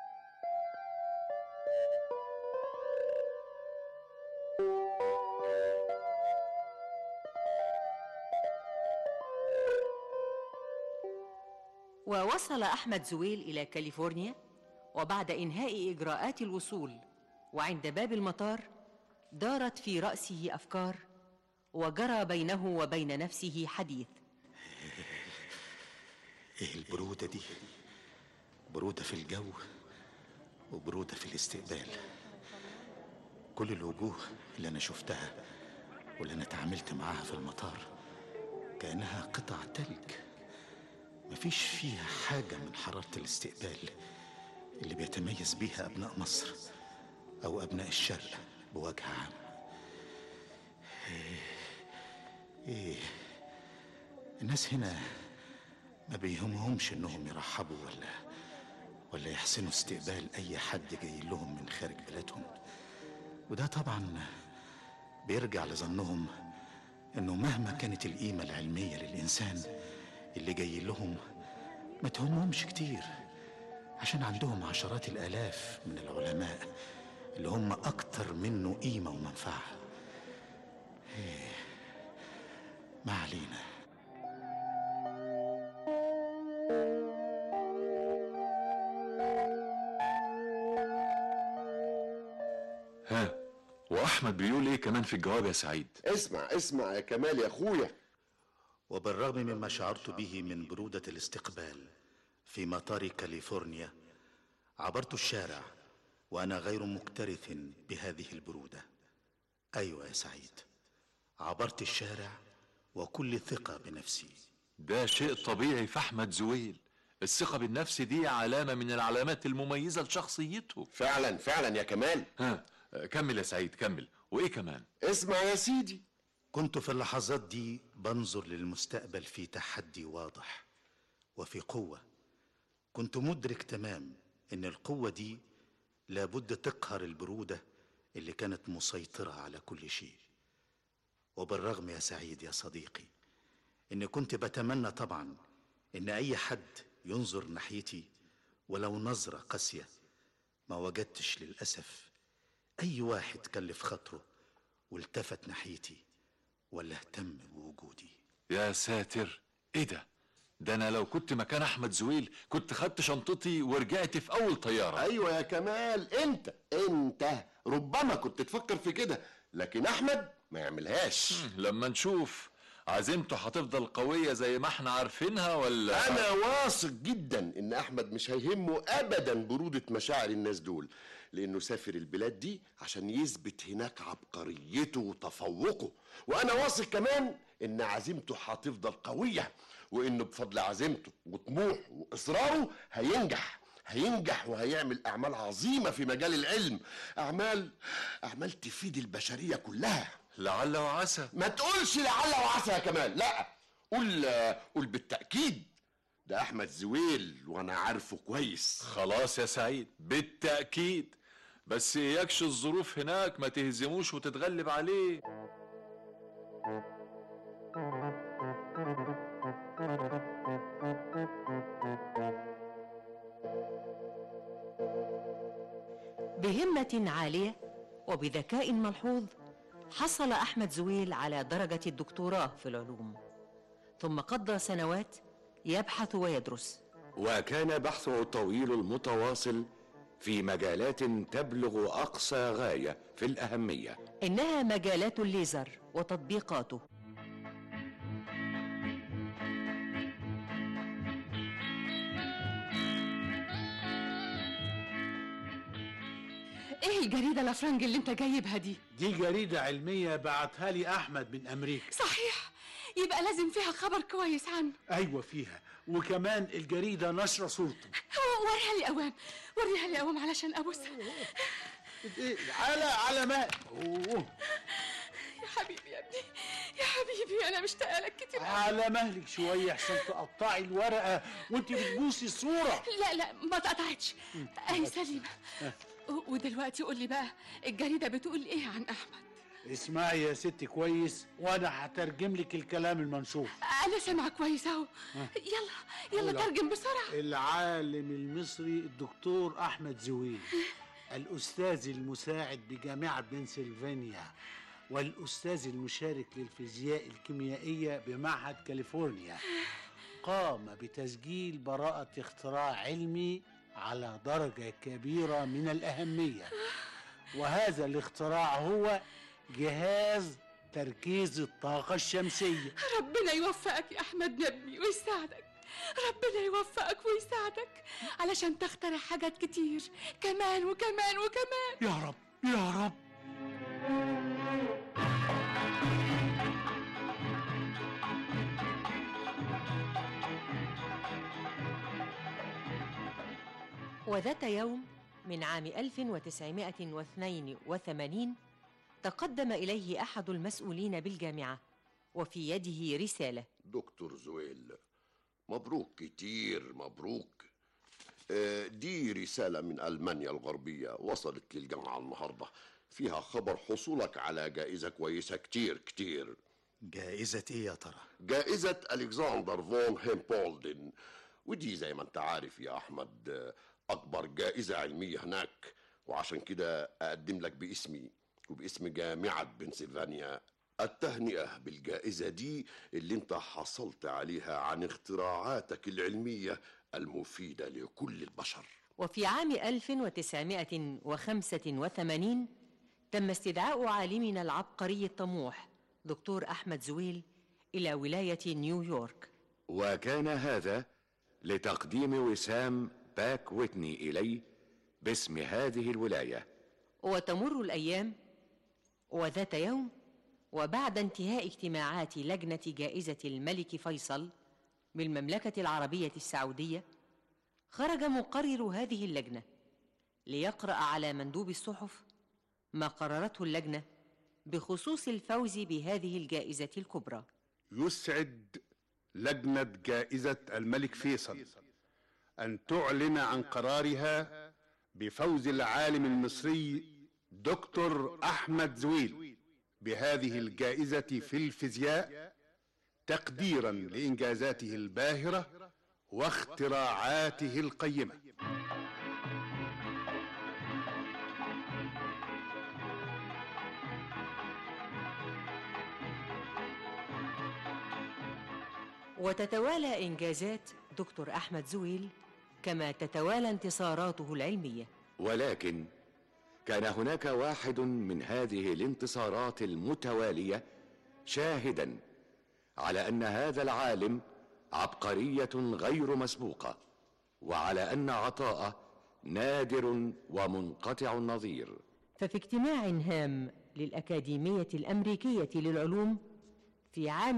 ووصل احمد زويل الى كاليفورنيا وبعد انهاء اجراءات الوصول وعند باب المطار دارت في راسه افكار وجرى بينه وبين نفسه حديث ايه البرودة دي برودة في الجو وبرودة في الاستقبال كل الوجوه اللي انا شفتها واللي انا اتعاملت معاها في المطار كأنها قطع تلج مفيش فيها حاجة من حرارة الاستقبال اللي بيتميز بيها أبناء مصر أو أبناء الشرق بوجه عام إيه, إيه الناس هنا ما بيهمهمش إنهم يرحبوا ولا ولا يحسنوا استقبال أي حد جاي لهم من خارج بلادهم وده طبعا بيرجع لظنهم إنه مهما كانت القيمة العلمية للإنسان اللي جاي لهم ما تهمهمش كتير عشان عندهم عشرات الآلاف من العلماء اللي هم أكتر منه قيمة ومنفعة إيه، ما علينا ها واحمد بيقول ايه كمان في الجواب يا سعيد اسمع اسمع يا كمال يا اخويا وبالرغم مما شعرت به من برودة الاستقبال في مطار كاليفورنيا عبرت الشارع وأنا غير مكترث بهذه البرودة أيوة يا سعيد عبرت الشارع وكل ثقة بنفسي ده شيء طبيعي في احمد زويل الثقة بالنفس دي علامة من العلامات المميزة لشخصيته فعلا فعلا يا كمال ها كمل يا سعيد كمل وايه كمان اسمع يا سيدي كنت في اللحظات دي بنظر للمستقبل في تحدي واضح وفي قوة كنت مدرك تمام ان القوة دي لابد تقهر البرودة اللي كانت مسيطرة على كل شيء وبالرغم يا سعيد يا صديقي اني كنت بتمنى طبعا ان اي حد ينظر ناحيتي ولو نظرة قاسية ما وجدتش للأسف أي واحد كلف خاطره والتفت ناحيتي ولا اهتم بوجودي يا ساتر ايه ده ده انا لو كنت مكان احمد زويل كنت خدت شنطتي ورجعت في اول طيارة ايوه يا كمال انت انت ربما كنت تفكر في كده لكن احمد ما يعملهاش لما نشوف عزيمته هتفضل قوية زي ما احنا عارفينها ولا انا واثق جدا ان احمد مش هيهمه ابدا برودة مشاعر الناس دول لانه سافر البلاد دي عشان يثبت هناك عبقريته وتفوقه وانا واثق كمان ان عزيمته هتفضل قوية وانه بفضل عزيمته وطموحه واصراره هينجح هينجح وهيعمل اعمال عظيمة في مجال العلم اعمال اعمال تفيد البشرية كلها لعل وعسى ما تقولش لعل وعسى يا كمال لا قول قول بالتأكيد ده احمد زويل وانا عارفه كويس خلاص يا سعيد بالتأكيد بس اياكش الظروف هناك ما تهزموش وتتغلب عليه بهمة عالية وبذكاء ملحوظ حصل أحمد زويل على درجة الدكتوراه في العلوم ثم قضى سنوات يبحث ويدرس وكان بحثه الطويل المتواصل في مجالات تبلغ اقصى غايه في الاهميه إنها مجالات الليزر وتطبيقاته ايه الجريدة الافرنج اللي انت جايبها دي دي جريدة علمية بعتها لي أحمد من أمريكا صحيح يبقى لازم فيها خبر كويس عنه أيوة فيها وكمان الجريدة نشرة صورته وريها لي اوام وريها لي اوام علشان ابوسها على على ما أوه. يا حبيبي يا ابني يا حبيبي انا مشتاقه لك كتير أوي. على مهلك شوية عشان تقطعي الورقة وانت بتبوسي الصورة لا لا ما اتقطعتش اهي سليمه و- ودلوقتي قول لي بقى الجريده بتقول ايه عن احمد اسمعي يا ستي كويس وانا هترجم لك الكلام المنشور انا سامعه كويس اهو يلا يلا لا. ترجم بسرعه العالم المصري الدكتور احمد زويل الاستاذ المساعد بجامعه بنسلفانيا والاستاذ المشارك للفيزياء الكيميائيه بمعهد كاليفورنيا قام بتسجيل براءه اختراع علمي على درجه كبيره من الاهميه وهذا الاختراع هو جهاز تركيز الطاقه الشمسيه ربنا يوفقك يا احمد نبي ويساعدك ربنا يوفقك ويساعدك علشان تخترع حاجات كتير كمان وكمان وكمان يا رب يا رب وذات يوم من عام 1982 تقدم إليه أحد المسؤولين بالجامعة وفي يده رسالة دكتور زويل مبروك كتير مبروك آه، دي رسالة من ألمانيا الغربية وصلت للجامعة النهاردة فيها خبر حصولك على جائزة كويسة كتير كتير جائزة ايه يا ترى؟ جائزة ألكسندر فون هيمبولدن ودي زي ما انت عارف يا أحمد آه، أكبر جائزة علمية هناك وعشان كده أقدم لك باسمي وباسم جامعة بنسلفانيا التهنئة بالجائزة دي اللي انت حصلت عليها عن اختراعاتك العلمية المفيدة لكل البشر وفي عام 1985 تم استدعاء عالمنا العبقري الطموح دكتور أحمد زويل إلى ولاية نيويورك وكان هذا لتقديم وسام باك ويتني إليه باسم هذه الولاية وتمر الأيام وذات يوم وبعد انتهاء اجتماعات لجنة جائزة الملك فيصل بالمملكة العربية السعودية خرج مقرر هذه اللجنة ليقرأ على مندوب الصحف ما قررته اللجنة بخصوص الفوز بهذه الجائزة الكبرى يسعد لجنة جائزة الملك فيصل أن تعلن عن قرارها بفوز العالم المصري دكتور أحمد زويل بهذه الجائزة في الفيزياء تقديرا لإنجازاته الباهرة واختراعاته القيمة وتتوالى إنجازات دكتور أحمد زويل كما تتوالى انتصاراته العلمية ولكن كان هناك واحد من هذه الانتصارات المتوالية شاهدا على أن هذا العالم عبقرية غير مسبوقة وعلى أن عطاءه نادر ومنقطع النظير ففي اجتماع هام للأكاديمية الأمريكية للعلوم في عام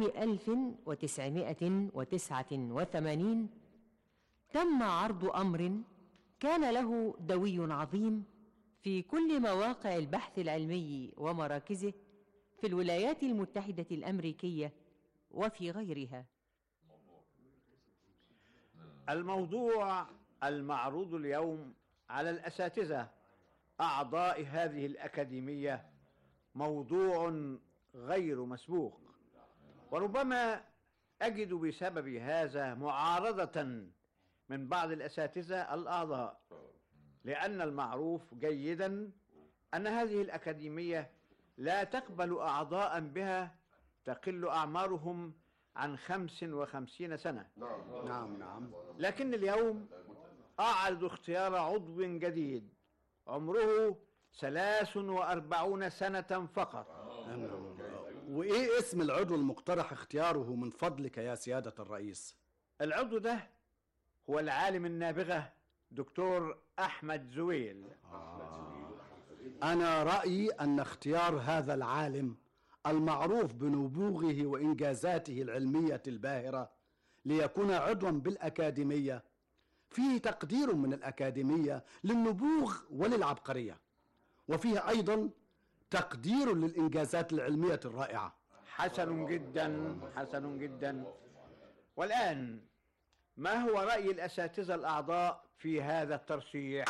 1989 تم عرض أمر كان له دوي عظيم في كل مواقع البحث العلمي ومراكزه في الولايات المتحدة الأمريكية وفي غيرها الموضوع المعروض اليوم على الأساتذة أعضاء هذه الأكاديمية موضوع غير مسبوق وربما أجد بسبب هذا معارضة من بعض الأساتذة الأعضاء لأن المعروف جيدا أن هذه الأكاديمية لا تقبل أعضاء بها تقل أعمارهم عن خمس وخمسين سنة نعم نعم لكن اليوم أعرض اختيار عضو جديد عمره ثلاث وأربعون سنة فقط وإيه اسم العضو المقترح اختياره من فضلك يا سيادة الرئيس؟ العضو ده هو العالم النابغة دكتور أحمد زويل أنا رأيي أن اختيار هذا العالم المعروف بنبوغه وإنجازاته العلمية الباهرة ليكون عضوا بالأكاديمية فيه تقدير من الأكاديمية للنبوغ وللعبقرية وفيه أيضا تقدير للإنجازات العلمية الرائعة حسن جدا حسن جدا والآن ما هو رأي الأساتذة الأعضاء في هذا الترشيح؟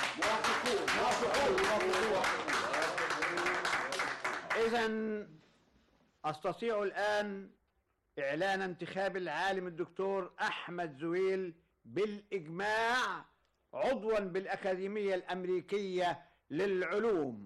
إذا أستطيع الآن إعلان انتخاب العالم الدكتور أحمد زويل بالإجماع عضوا بالأكاديمية الأمريكية للعلوم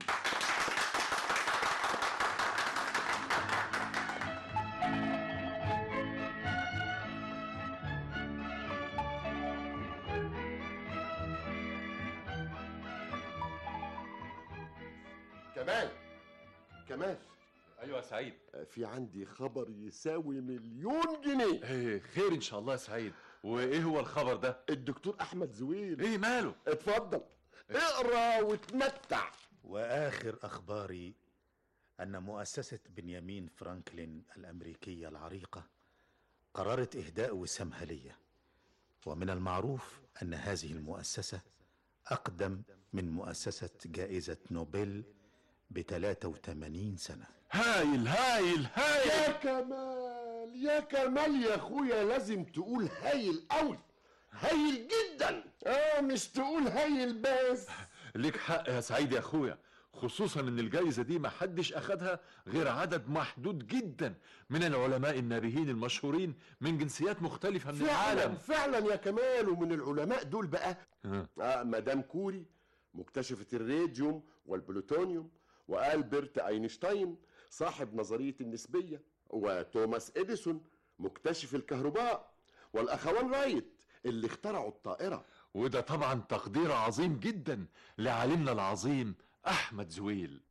كمال كمال ايوه يا سعيد في عندي خبر يساوي مليون جنيه ايه خير ان شاء الله يا سعيد وايه هو الخبر ده الدكتور احمد زويل ايه ماله اتفضل اقرا وتمتع واخر اخباري ان مؤسسه بنيامين فرانكلين الامريكيه العريقه قررت اهداء وسامها لي ومن المعروف ان هذه المؤسسه اقدم من مؤسسه جائزه نوبل ب 83 سنه هايل هايل هايل يا كمال يا كمال يا اخويا لازم تقول هايل قوي هايل جدا اه مش تقول هايل بس ليك حق يا سعيد يا اخويا خصوصا ان الجائزة دي ما حدش اخدها غير عدد محدود جدا من العلماء النابهين المشهورين من جنسيات مختلفة من فعلا العالم فعلا يا كمال ومن العلماء دول بقى ها. آه مدام كوري مكتشفة الراديوم والبلوتونيوم وألبرت أينشتاين صاحب نظرية النسبية وتوماس إديسون مكتشف الكهرباء والأخوان رايت اللي اخترعوا الطائرة وده طبعا تقدير عظيم جدا لعالمنا العظيم احمد زويل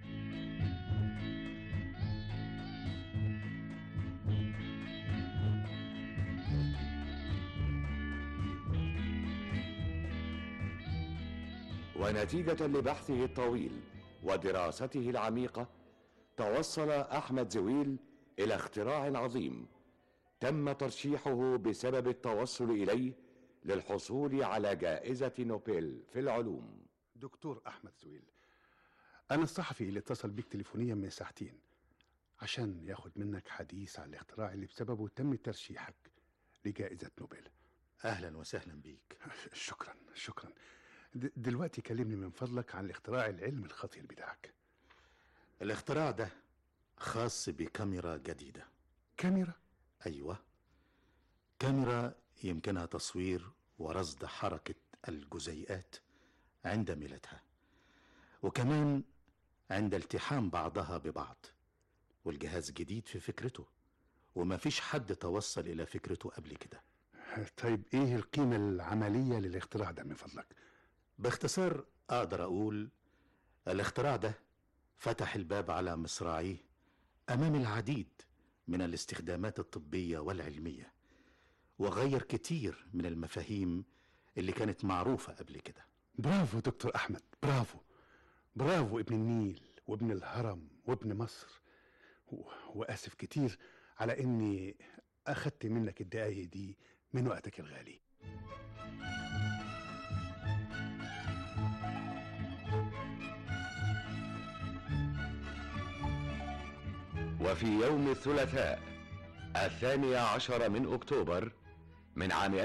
ونتيجة لبحثه الطويل ودراسته العميقة توصل أحمد زويل إلى اختراع عظيم تم ترشيحه بسبب التوصل إليه للحصول على جائزة نوبل في العلوم دكتور احمد زويل انا الصحفي اللي اتصل بيك تليفونيا من ساعتين عشان ياخد منك حديث عن الاختراع اللي بسببه تم ترشيحك لجائزة نوبل اهلا وسهلا بيك شكرا شكرا د- دلوقتي كلمني من فضلك عن الاختراع العلمي الخطير بتاعك الاختراع ده خاص بكاميرا جديده كاميرا ايوه كاميرا يمكنها تصوير ورصد حركه الجزيئات عند ميلتها وكمان عند التحام بعضها ببعض والجهاز جديد في فكرته وما فيش حد توصل الى فكرته قبل كده طيب ايه القيمة العملية للاختراع ده من فضلك باختصار اقدر اقول الاختراع ده فتح الباب على مصراعيه امام العديد من الاستخدامات الطبيه والعلميه وغير كتير من المفاهيم اللي كانت معروفه قبل كده برافو دكتور احمد برافو برافو ابن النيل وابن الهرم وابن مصر و... واسف كتير على اني اخدت منك الدقايق دي من وقتك الغالي وفي يوم الثلاثاء الثاني عشر من أكتوبر من عام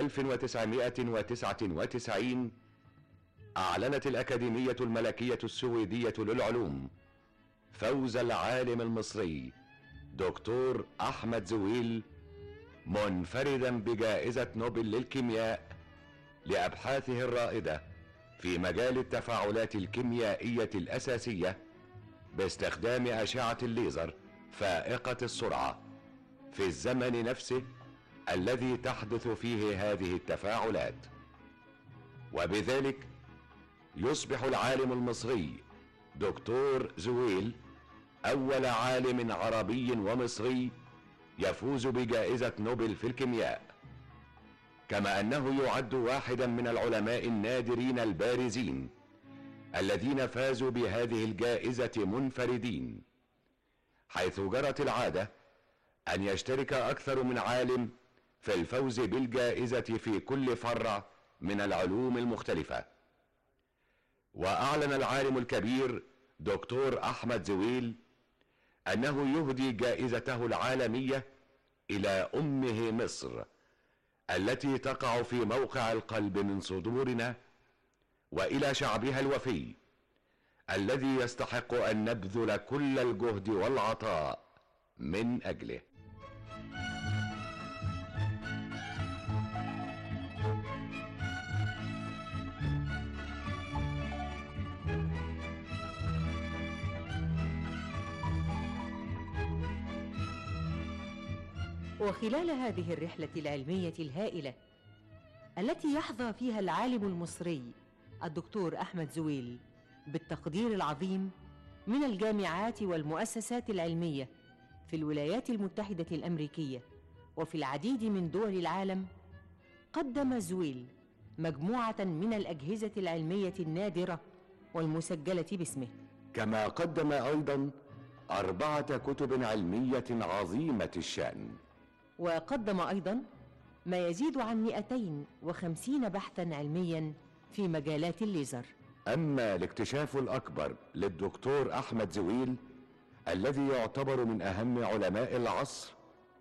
1999 أعلنت الأكاديمية الملكية السويدية للعلوم فوز العالم المصري دكتور أحمد زويل منفردا بجائزة نوبل للكيمياء لأبحاثه الرائدة في مجال التفاعلات الكيميائية الأساسية باستخدام أشعة الليزر فائقة السرعة في الزمن نفسه الذي تحدث فيه هذه التفاعلات وبذلك يصبح العالم المصري دكتور زويل أول عالم عربي ومصري يفوز بجائزة نوبل في الكيمياء كما أنه يعد واحدا من العلماء النادرين البارزين الذين فازوا بهذه الجائزة منفردين حيث جرت العادة أن يشترك أكثر من عالم في الفوز بالجائزة في كل فرع من العلوم المختلفة وأعلن العالم الكبير دكتور أحمد زويل أنه يهدي جائزته العالمية إلى أمه مصر التي تقع في موقع القلب من صدورنا وإلى شعبها الوفي الذي يستحق أن نبذل كل الجهد والعطاء من أجله وخلال هذه الرحلة العلمية الهائلة التي يحظى فيها العالم المصري الدكتور أحمد زويل بالتقدير العظيم من الجامعات والمؤسسات العلميه في الولايات المتحده الامريكيه وفي العديد من دول العالم قدم زويل مجموعه من الاجهزه العلميه النادره والمسجله باسمه كما قدم ايضا اربعه كتب علميه عظيمه الشان وقدم ايضا ما يزيد عن 250 بحثا علميا في مجالات الليزر اما الاكتشاف الاكبر للدكتور احمد زويل الذي يعتبر من اهم علماء العصر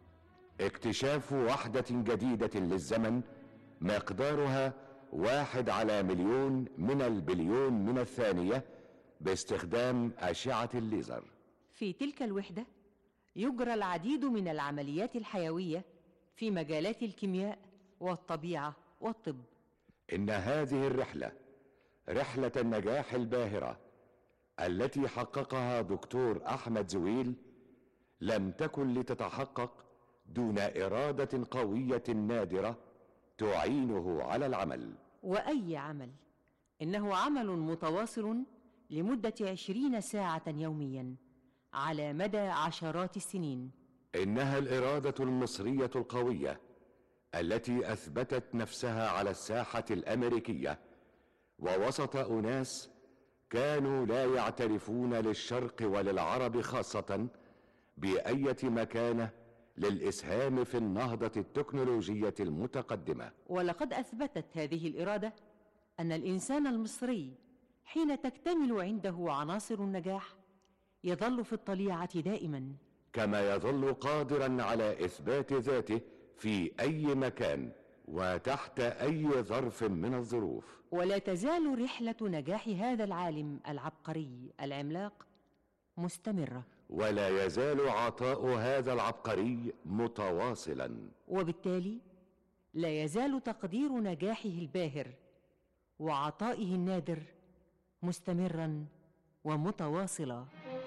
اكتشاف وحده جديده للزمن مقدارها واحد على مليون من البليون من الثانيه باستخدام اشعه الليزر في تلك الوحده يجرى العديد من العمليات الحيويه في مجالات الكيمياء والطبيعه والطب ان هذه الرحله رحله النجاح الباهره التي حققها دكتور احمد زويل لم تكن لتتحقق دون اراده قويه نادره تعينه على العمل واي عمل انه عمل متواصل لمده عشرين ساعه يوميا على مدى عشرات السنين انها الاراده المصريه القويه التي اثبتت نفسها على الساحه الامريكيه ووسط اناس كانوا لا يعترفون للشرق وللعرب خاصه بايه مكانه للاسهام في النهضه التكنولوجيه المتقدمه ولقد اثبتت هذه الاراده ان الانسان المصري حين تكتمل عنده عناصر النجاح يظل في الطليعه دائما كما يظل قادرا على اثبات ذاته في اي مكان وتحت اي ظرف من الظروف ولا تزال رحله نجاح هذا العالم العبقري العملاق مستمره ولا يزال عطاء هذا العبقري متواصلا وبالتالي لا يزال تقدير نجاحه الباهر وعطائه النادر مستمرا ومتواصلا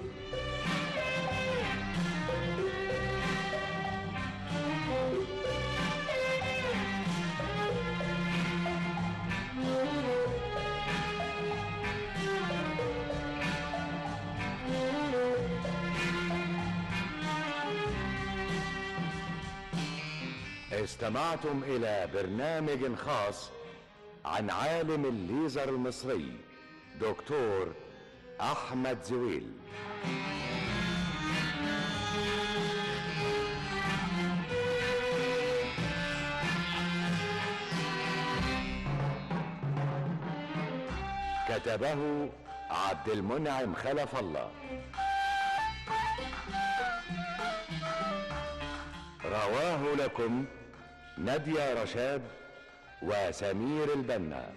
استمعتم الى برنامج خاص عن عالم الليزر المصري دكتور احمد زويل كتبه عبد المنعم خلف الله رواه لكم نادية رشاد وسمير البنا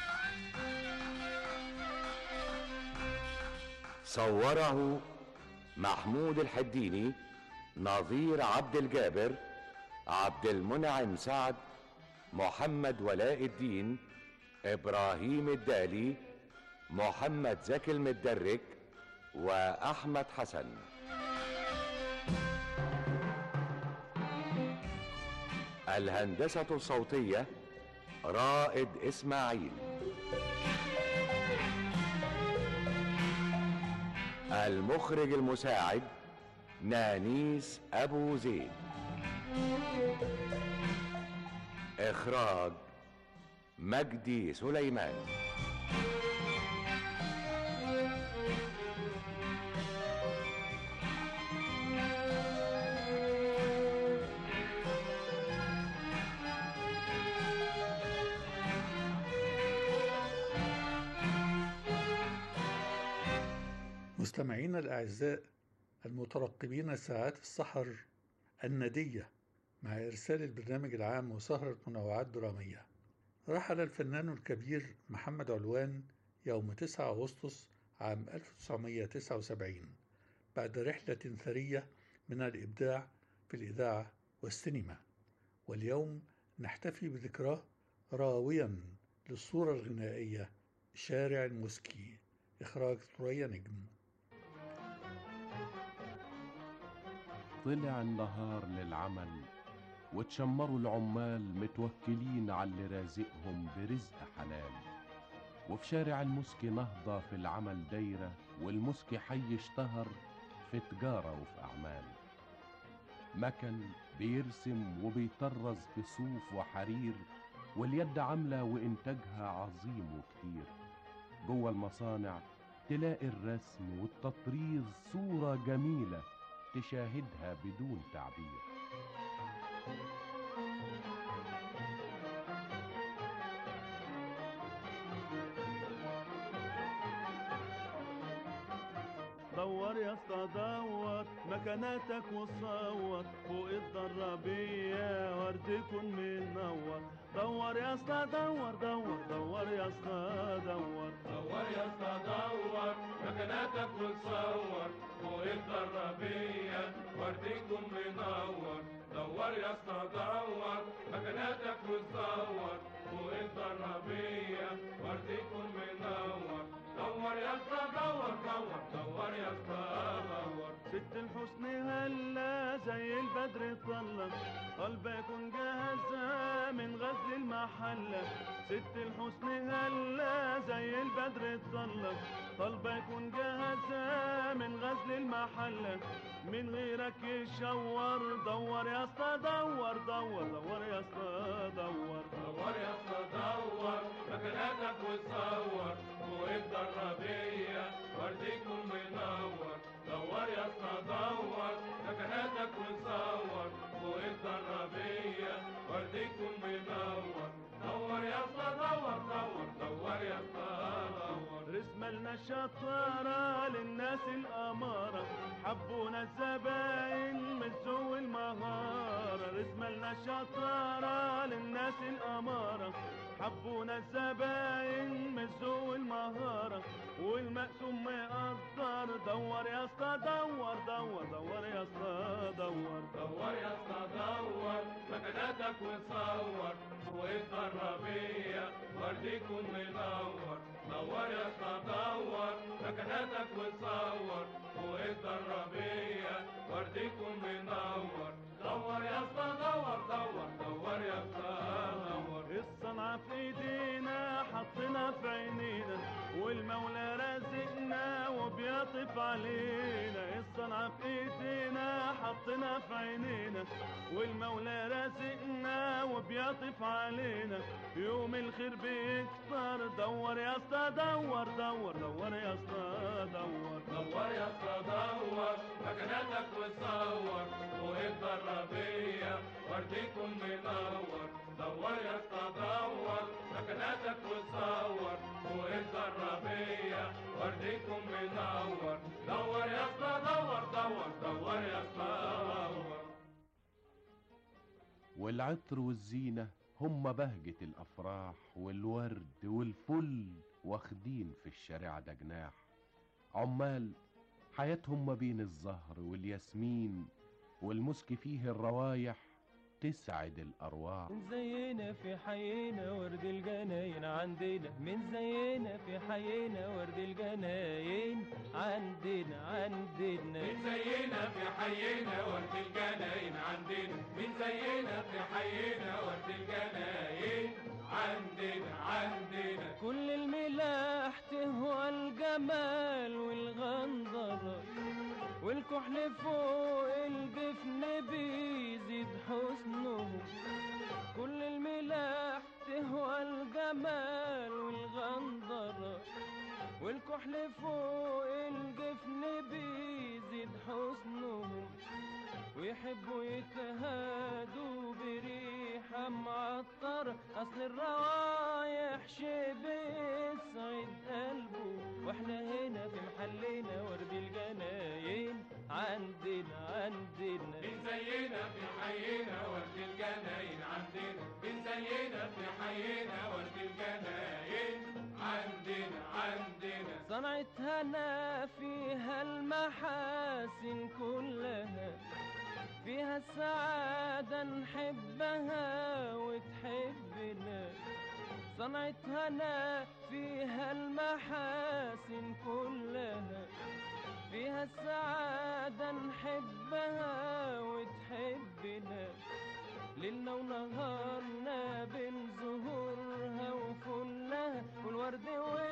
صوره محمود الحديني نظير عبد الجابر عبد المنعم سعد محمد ولاء الدين ابراهيم الدالي محمد زكي المدرك واحمد حسن الهندسة الصوتية رائد إسماعيل المخرج المساعد نانيس أبو زيد إخراج مجدي سليمان مستمعينا الأعزاء المترقبين ساعات السحر الندية مع إرسال البرنامج العام وسهرة منوعات درامية رحل الفنان الكبير محمد علوان يوم 9 أغسطس عام 1979 بعد رحلة ثرية من الإبداع في الإذاعة والسينما واليوم نحتفي بذكراه راويا للصورة الغنائية شارع الموسكي إخراج ثريا نجم طلع النهار للعمل وتشمروا العمال متوكلين على اللي رازقهم برزق حلال وفي شارع المسكي نهضة في العمل دايرة والمسكي حي اشتهر في تجارة وفي أعمال مكن بيرسم وبيطرز في صوف وحرير واليد عاملة وإنتاجها عظيم وكتير جوه المصانع تلاقي الرسم والتطريز صورة جميلة تشاهدها بدون تعبير دور يا اسطى دور مكاناتك وصور فوق الضربية ورد يكون منور دور يا اسطى دور دور دور يا اسطى دور دور يا اسطى دور مكاناتك وتصور فوق الضربية وردكم منور دور يا اسطى دور مكاناتك وتصور فوق الضربية وردكم منور دور يا اسطى دور دور دور يا اسطى دور ست الحسن هلا زي البدر طلع قلبك يكون جاهزة من غزل المحلة ست الحسن هلا زي البدر طلع طلبة يكون جاهزة من غزل المحلة من غيرك يشور دور يا اسطى دور دور دور يا اسطى دور دور يا اسطى دور مكاناتك وتصور فوق الضربية وردكم منور دور يا اسطى دور مكاناتك وتصور فوق الضربية وردكم منور دور يا اسطى دور دور دور يا اسطى دور رسم لنا الشطارة للناس الأمارة حبونا الزباين من ذو المهارة رسم لنا الشطارة للناس الأمارة حبونا الزباين من ذو المهارة والمقسوم مقدر دور يا اسطى دور دور دور يا اسطى دور دور يا اسطى دور مكاناتك وتصور فوق الضربية وردكم منور دور يا اسطى دور مكاناتك وتصور فوق الضربية وردكم منور دور يا اسطى دور دور دور يا اسطى دور الصنعة في ايدينا حطينا في عينينا والمولى رازقنا وبيطف علينا الصنعة في ايدينا حطينا في عينينا والمولى رازقنا وبيطف علينا يوم الخير بيكتر دور يا اسطى دور دور دور يا اسطى دور دور يا اسطى دور مكاناتك وتصور فوق الضربية وردكم منور دور يا اسطى دور مكاناتك وتصور فوق الضربية وردكم منور دور يا اسطى دور دور دور يا اسطى دور والعطر والزينة هم بهجة الأفراح والورد والفل واخدين في الشارع ده جناح عمال حياتهم ما بين الزهر والياسمين والمسك فيه الروايح تسعد الأرواح من زينا في حينا ورد الجناين عندنا من زينا في حينا ورد الجناين عندنا عندنا من زينا في حينا ورد الجناين عندنا من زينا في حينا ورد الجناين عندنا عندنا كل الملاح تهوى الجمال والغندرة والكحل فوق الجفن بيزيد حسنه كل الملاح تهوى الجمال والغندرة والكحل فوق الجفن بيزيد حسنهم ويحبوا يتهادوا بريحة معطرة أصل الروايح شي بيسعد قلبه واحنا هنا في محلنا ورد الجناين عندنا عندنا من زينا في حينا ورد الجناين عندنا من زينا في حينا ورد الجناين عندنا عندنا صنعة هنا فيها المحاسن كلها فيها السعادة نحبها وتحبنا صنعة هنا فيها المحاسن كلها فيها السعادة نحبها وتحبنا ليلنا ونهارنا بين زهورها وفلها والورد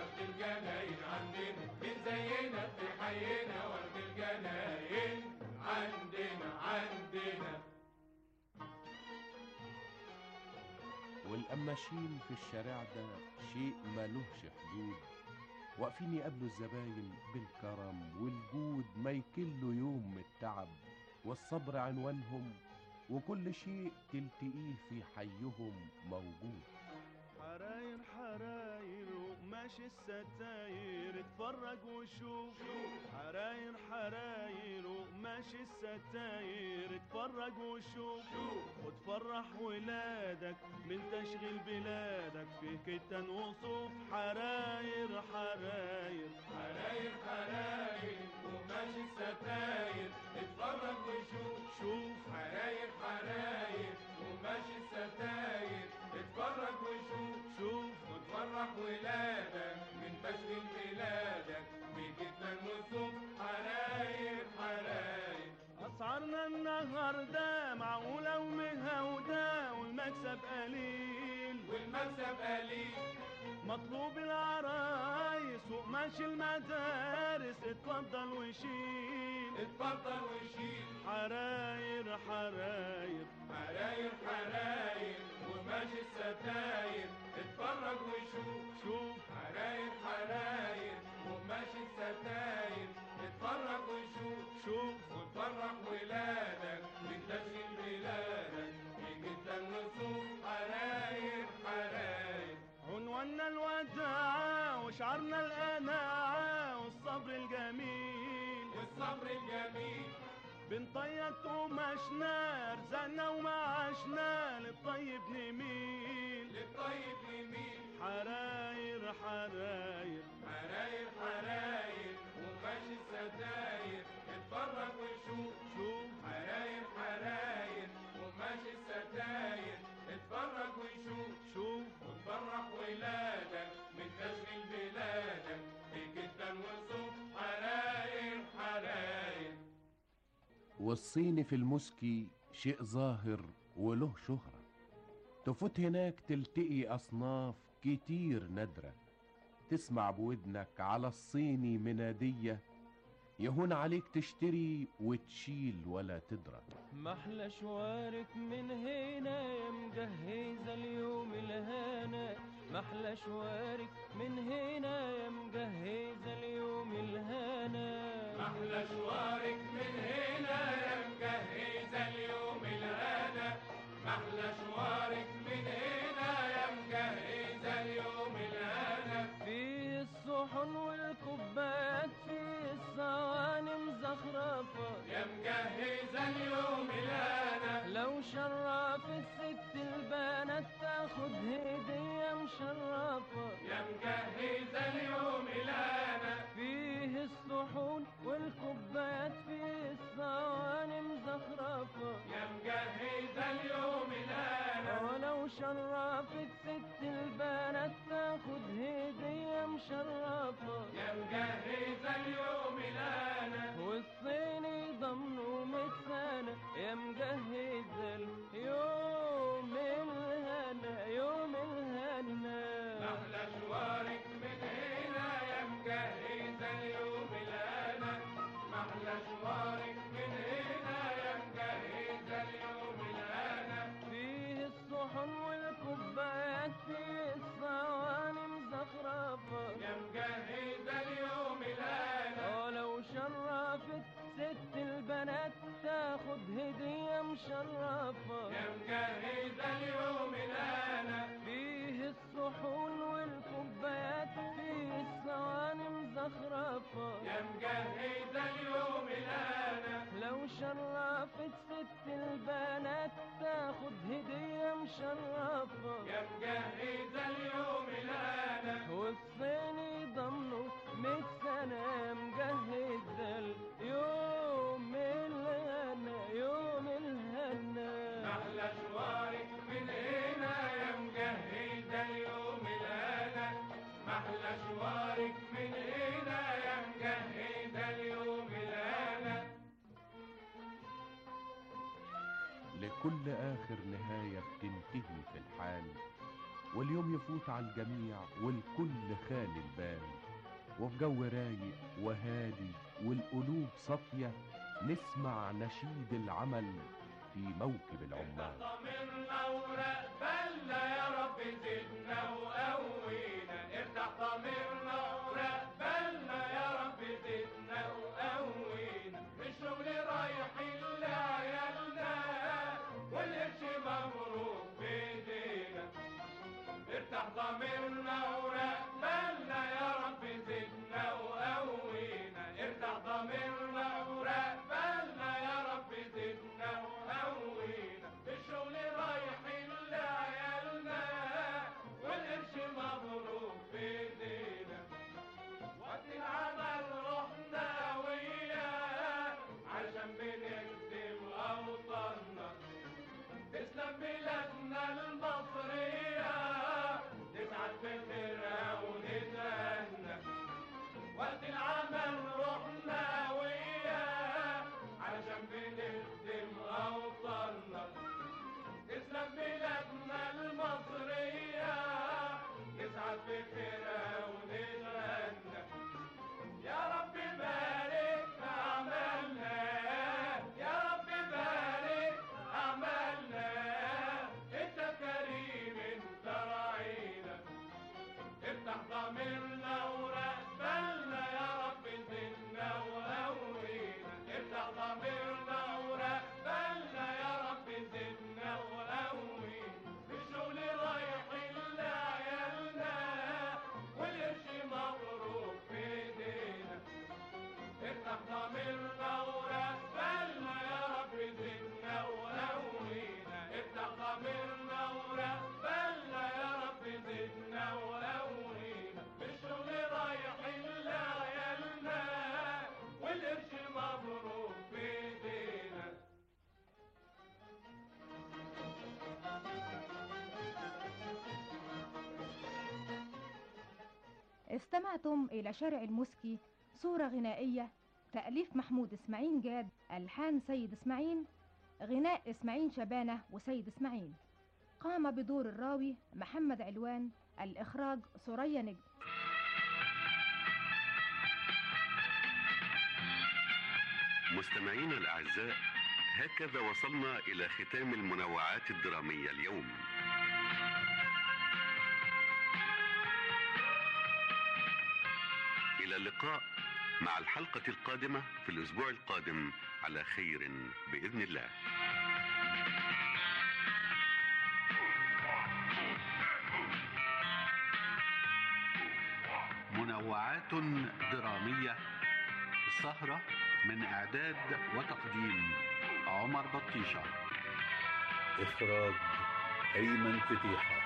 ورد الجناين عندنا من زينا في حينا ورد الجناين عندنا عندنا والقماشين في الشارع ده شيء ملوش حدود واقفين يقابلوا الزباين بالكرم والجود ما يكلوا يوم من التعب والصبر عنوانهم وكل شيء تلتقيه في حيهم موجود حراير حراير وقماش الستاير اتفرج وشوف حراير حراير وقماش الستاير اتفرج وشوف وتفرح ولادك من تشغيل بلادك فيه كتان وصوف حراير حراير حراير حراير وقماش الستاير اتفرج وشوف شوف حراير حراير وقماش الستاير اتفرج وشوف شوف وتفرح ولادك من تشغيل بلادك بجدا وصوف حراير حراير أسعارنا النهاردة معقولة ومهودة والمكسب قليل والمكسب قليل مطلوب العرايس وقماش المدارس اتفضل وشيل اتفضل وشيل حراير حراير حراير حراير وماشي الستاير اتفرج وشوف شوف حراير حراير وماشي الستاير اتفرج وشوف شوف وتفرح ولادك من تشغيل بلادك بجدا وصوف حراير حراير عنواننا الوداعة وشعارنا القناعة والصبر الجميل والصبر الجميل بنطيب قماشنا رزقنا ومعاشنا للطيب نميل للطيب نميل حراير حراير حراير حراير وماشي الستاير اتفرج وشوف شوف حراير حراير وماشي الستاير اتفرج وشوف شوف وتفرح ولادك من تشغيل بلادك بجدا وصوف حراير حراير والصيني في المسكي شيء ظاهر وله شهرة تفوت هناك تلتقي أصناف كتير نادرة تسمع بودنك على الصيني منادية يهون عليك تشتري وتشيل ولا تدرى محلى شوارك من هنا يا مجهزة اليوم الهنا محلى شوارك من هنا يا مجهزة اليوم الهنا محلى شوارك من هنا يا مجهزة اليوم الهنا محلى شوارك من هنا يا مجهزة اليوم الهنا فيه الصحن والكوبايات فيه الصواني مزخرفة يا مجهزة اليوم الهنا لو شرفت ست البنات تاخد هدية مشرفة يا مجهزة اليوم الهنا فيه الصحون والكوبايات فيه الصواني مزخرفة يا مجهزة اليوم الهنا ولو شرفت ست البنات تاخد هدية مشرفة يا مجهزة اليوم الهنا والصيني ضمنه مية سنة يا مجهز اليوم الهنا يوم الهنا محلى شوارك من هنا يا مجهزة اليوم الهنا محلى شوارك من هنا يا مجهزة اليوم الهنا فيه الصحن والكوبايات فيه الصواني مزخرفة يا مجهزة اليوم الهنا ولو شرفت ست البنات تاخد هدية مشرفة يا مجهزة اليوم الهنا فيه الصحون والكوبايات فيه الصواني مزخرفة يا مجهزة اليوم الهنا لو شرفت ست البنات تاخد هدية مشرفة يا مجهزة اليوم الهنا والصيني ضمنه مية سنة مجهز اليوم الهنا يوم الهنا محلى شوارك من هنا يا مجهزة اليوم الهنا محلى شوارك من هنا يا مجهزة اليوم الهنا لكل آخر نهاية بتنتهي في الحال واليوم يفوت على الجميع والكل خالي البال وفي جو رايق وهادي والقلوب صافية نسمع نشيد العمل في موكب العمال ضميرنا ورقبالنا يا رب زدنا وقوينا ارتاح ضميرنا ورقبالنا يا رب زدنا وقوينا الشغل رايحين لعيالنا والقرش مبروك بايدينا ارتاح ضميرنا ورقبالنا يا رب زدنا وقوينا ارتاح ضميرنا ورقبالنا يا رب زدنا وقوينا الشغل رايحين لعيالنا والقرش مبروك بايدينا وقت العمل رحنا وياه عشان بنخدم اوطاننا تسلم بلادنا المصرية نسعد بخيرها ونتهنى وقت العمل رحنا وياه علشان بنخدم أوطاننا تسلم بلادنا المصرية نسعد بخيرها ونتهنى يا رب بارك في أعمالنا يا رب بارك أعمالنا أنت كريم أنت راعينا افتح ضميرنا ورقبالنا يا رب زدنا وقوينا افتح ضميرنا ورقبالنا يا رب زدنا وقوينا الشغل رايحين لعيالنا والقرش مبروك في ايدينا افتح ضميرنا ورقبالنا يا رب زدنا وقوينا افتح ضميرنا ورقبالنا يا رب زدنا وقوينا الشغل رايحين لعيالنا والقرش مبروك في ايدينا استمعتم إلى شارع المسكي صورة غنائية تأليف محمود إسماعيل جاد ألحان سيد إسماعيل غناء إسماعيل شبانة وسيد إسماعيل قام بدور الراوي محمد علوان الإخراج سوريا نجم مستمعينا الأعزاء هكذا وصلنا إلى ختام المنوعات الدرامية اليوم إلى اللقاء مع الحلقة القادمة في الأسبوع القادم على خير بإذن الله منوعات درامية السهرة من إعداد وتقديم عمر بطيشة إخراج أيمن فتيحة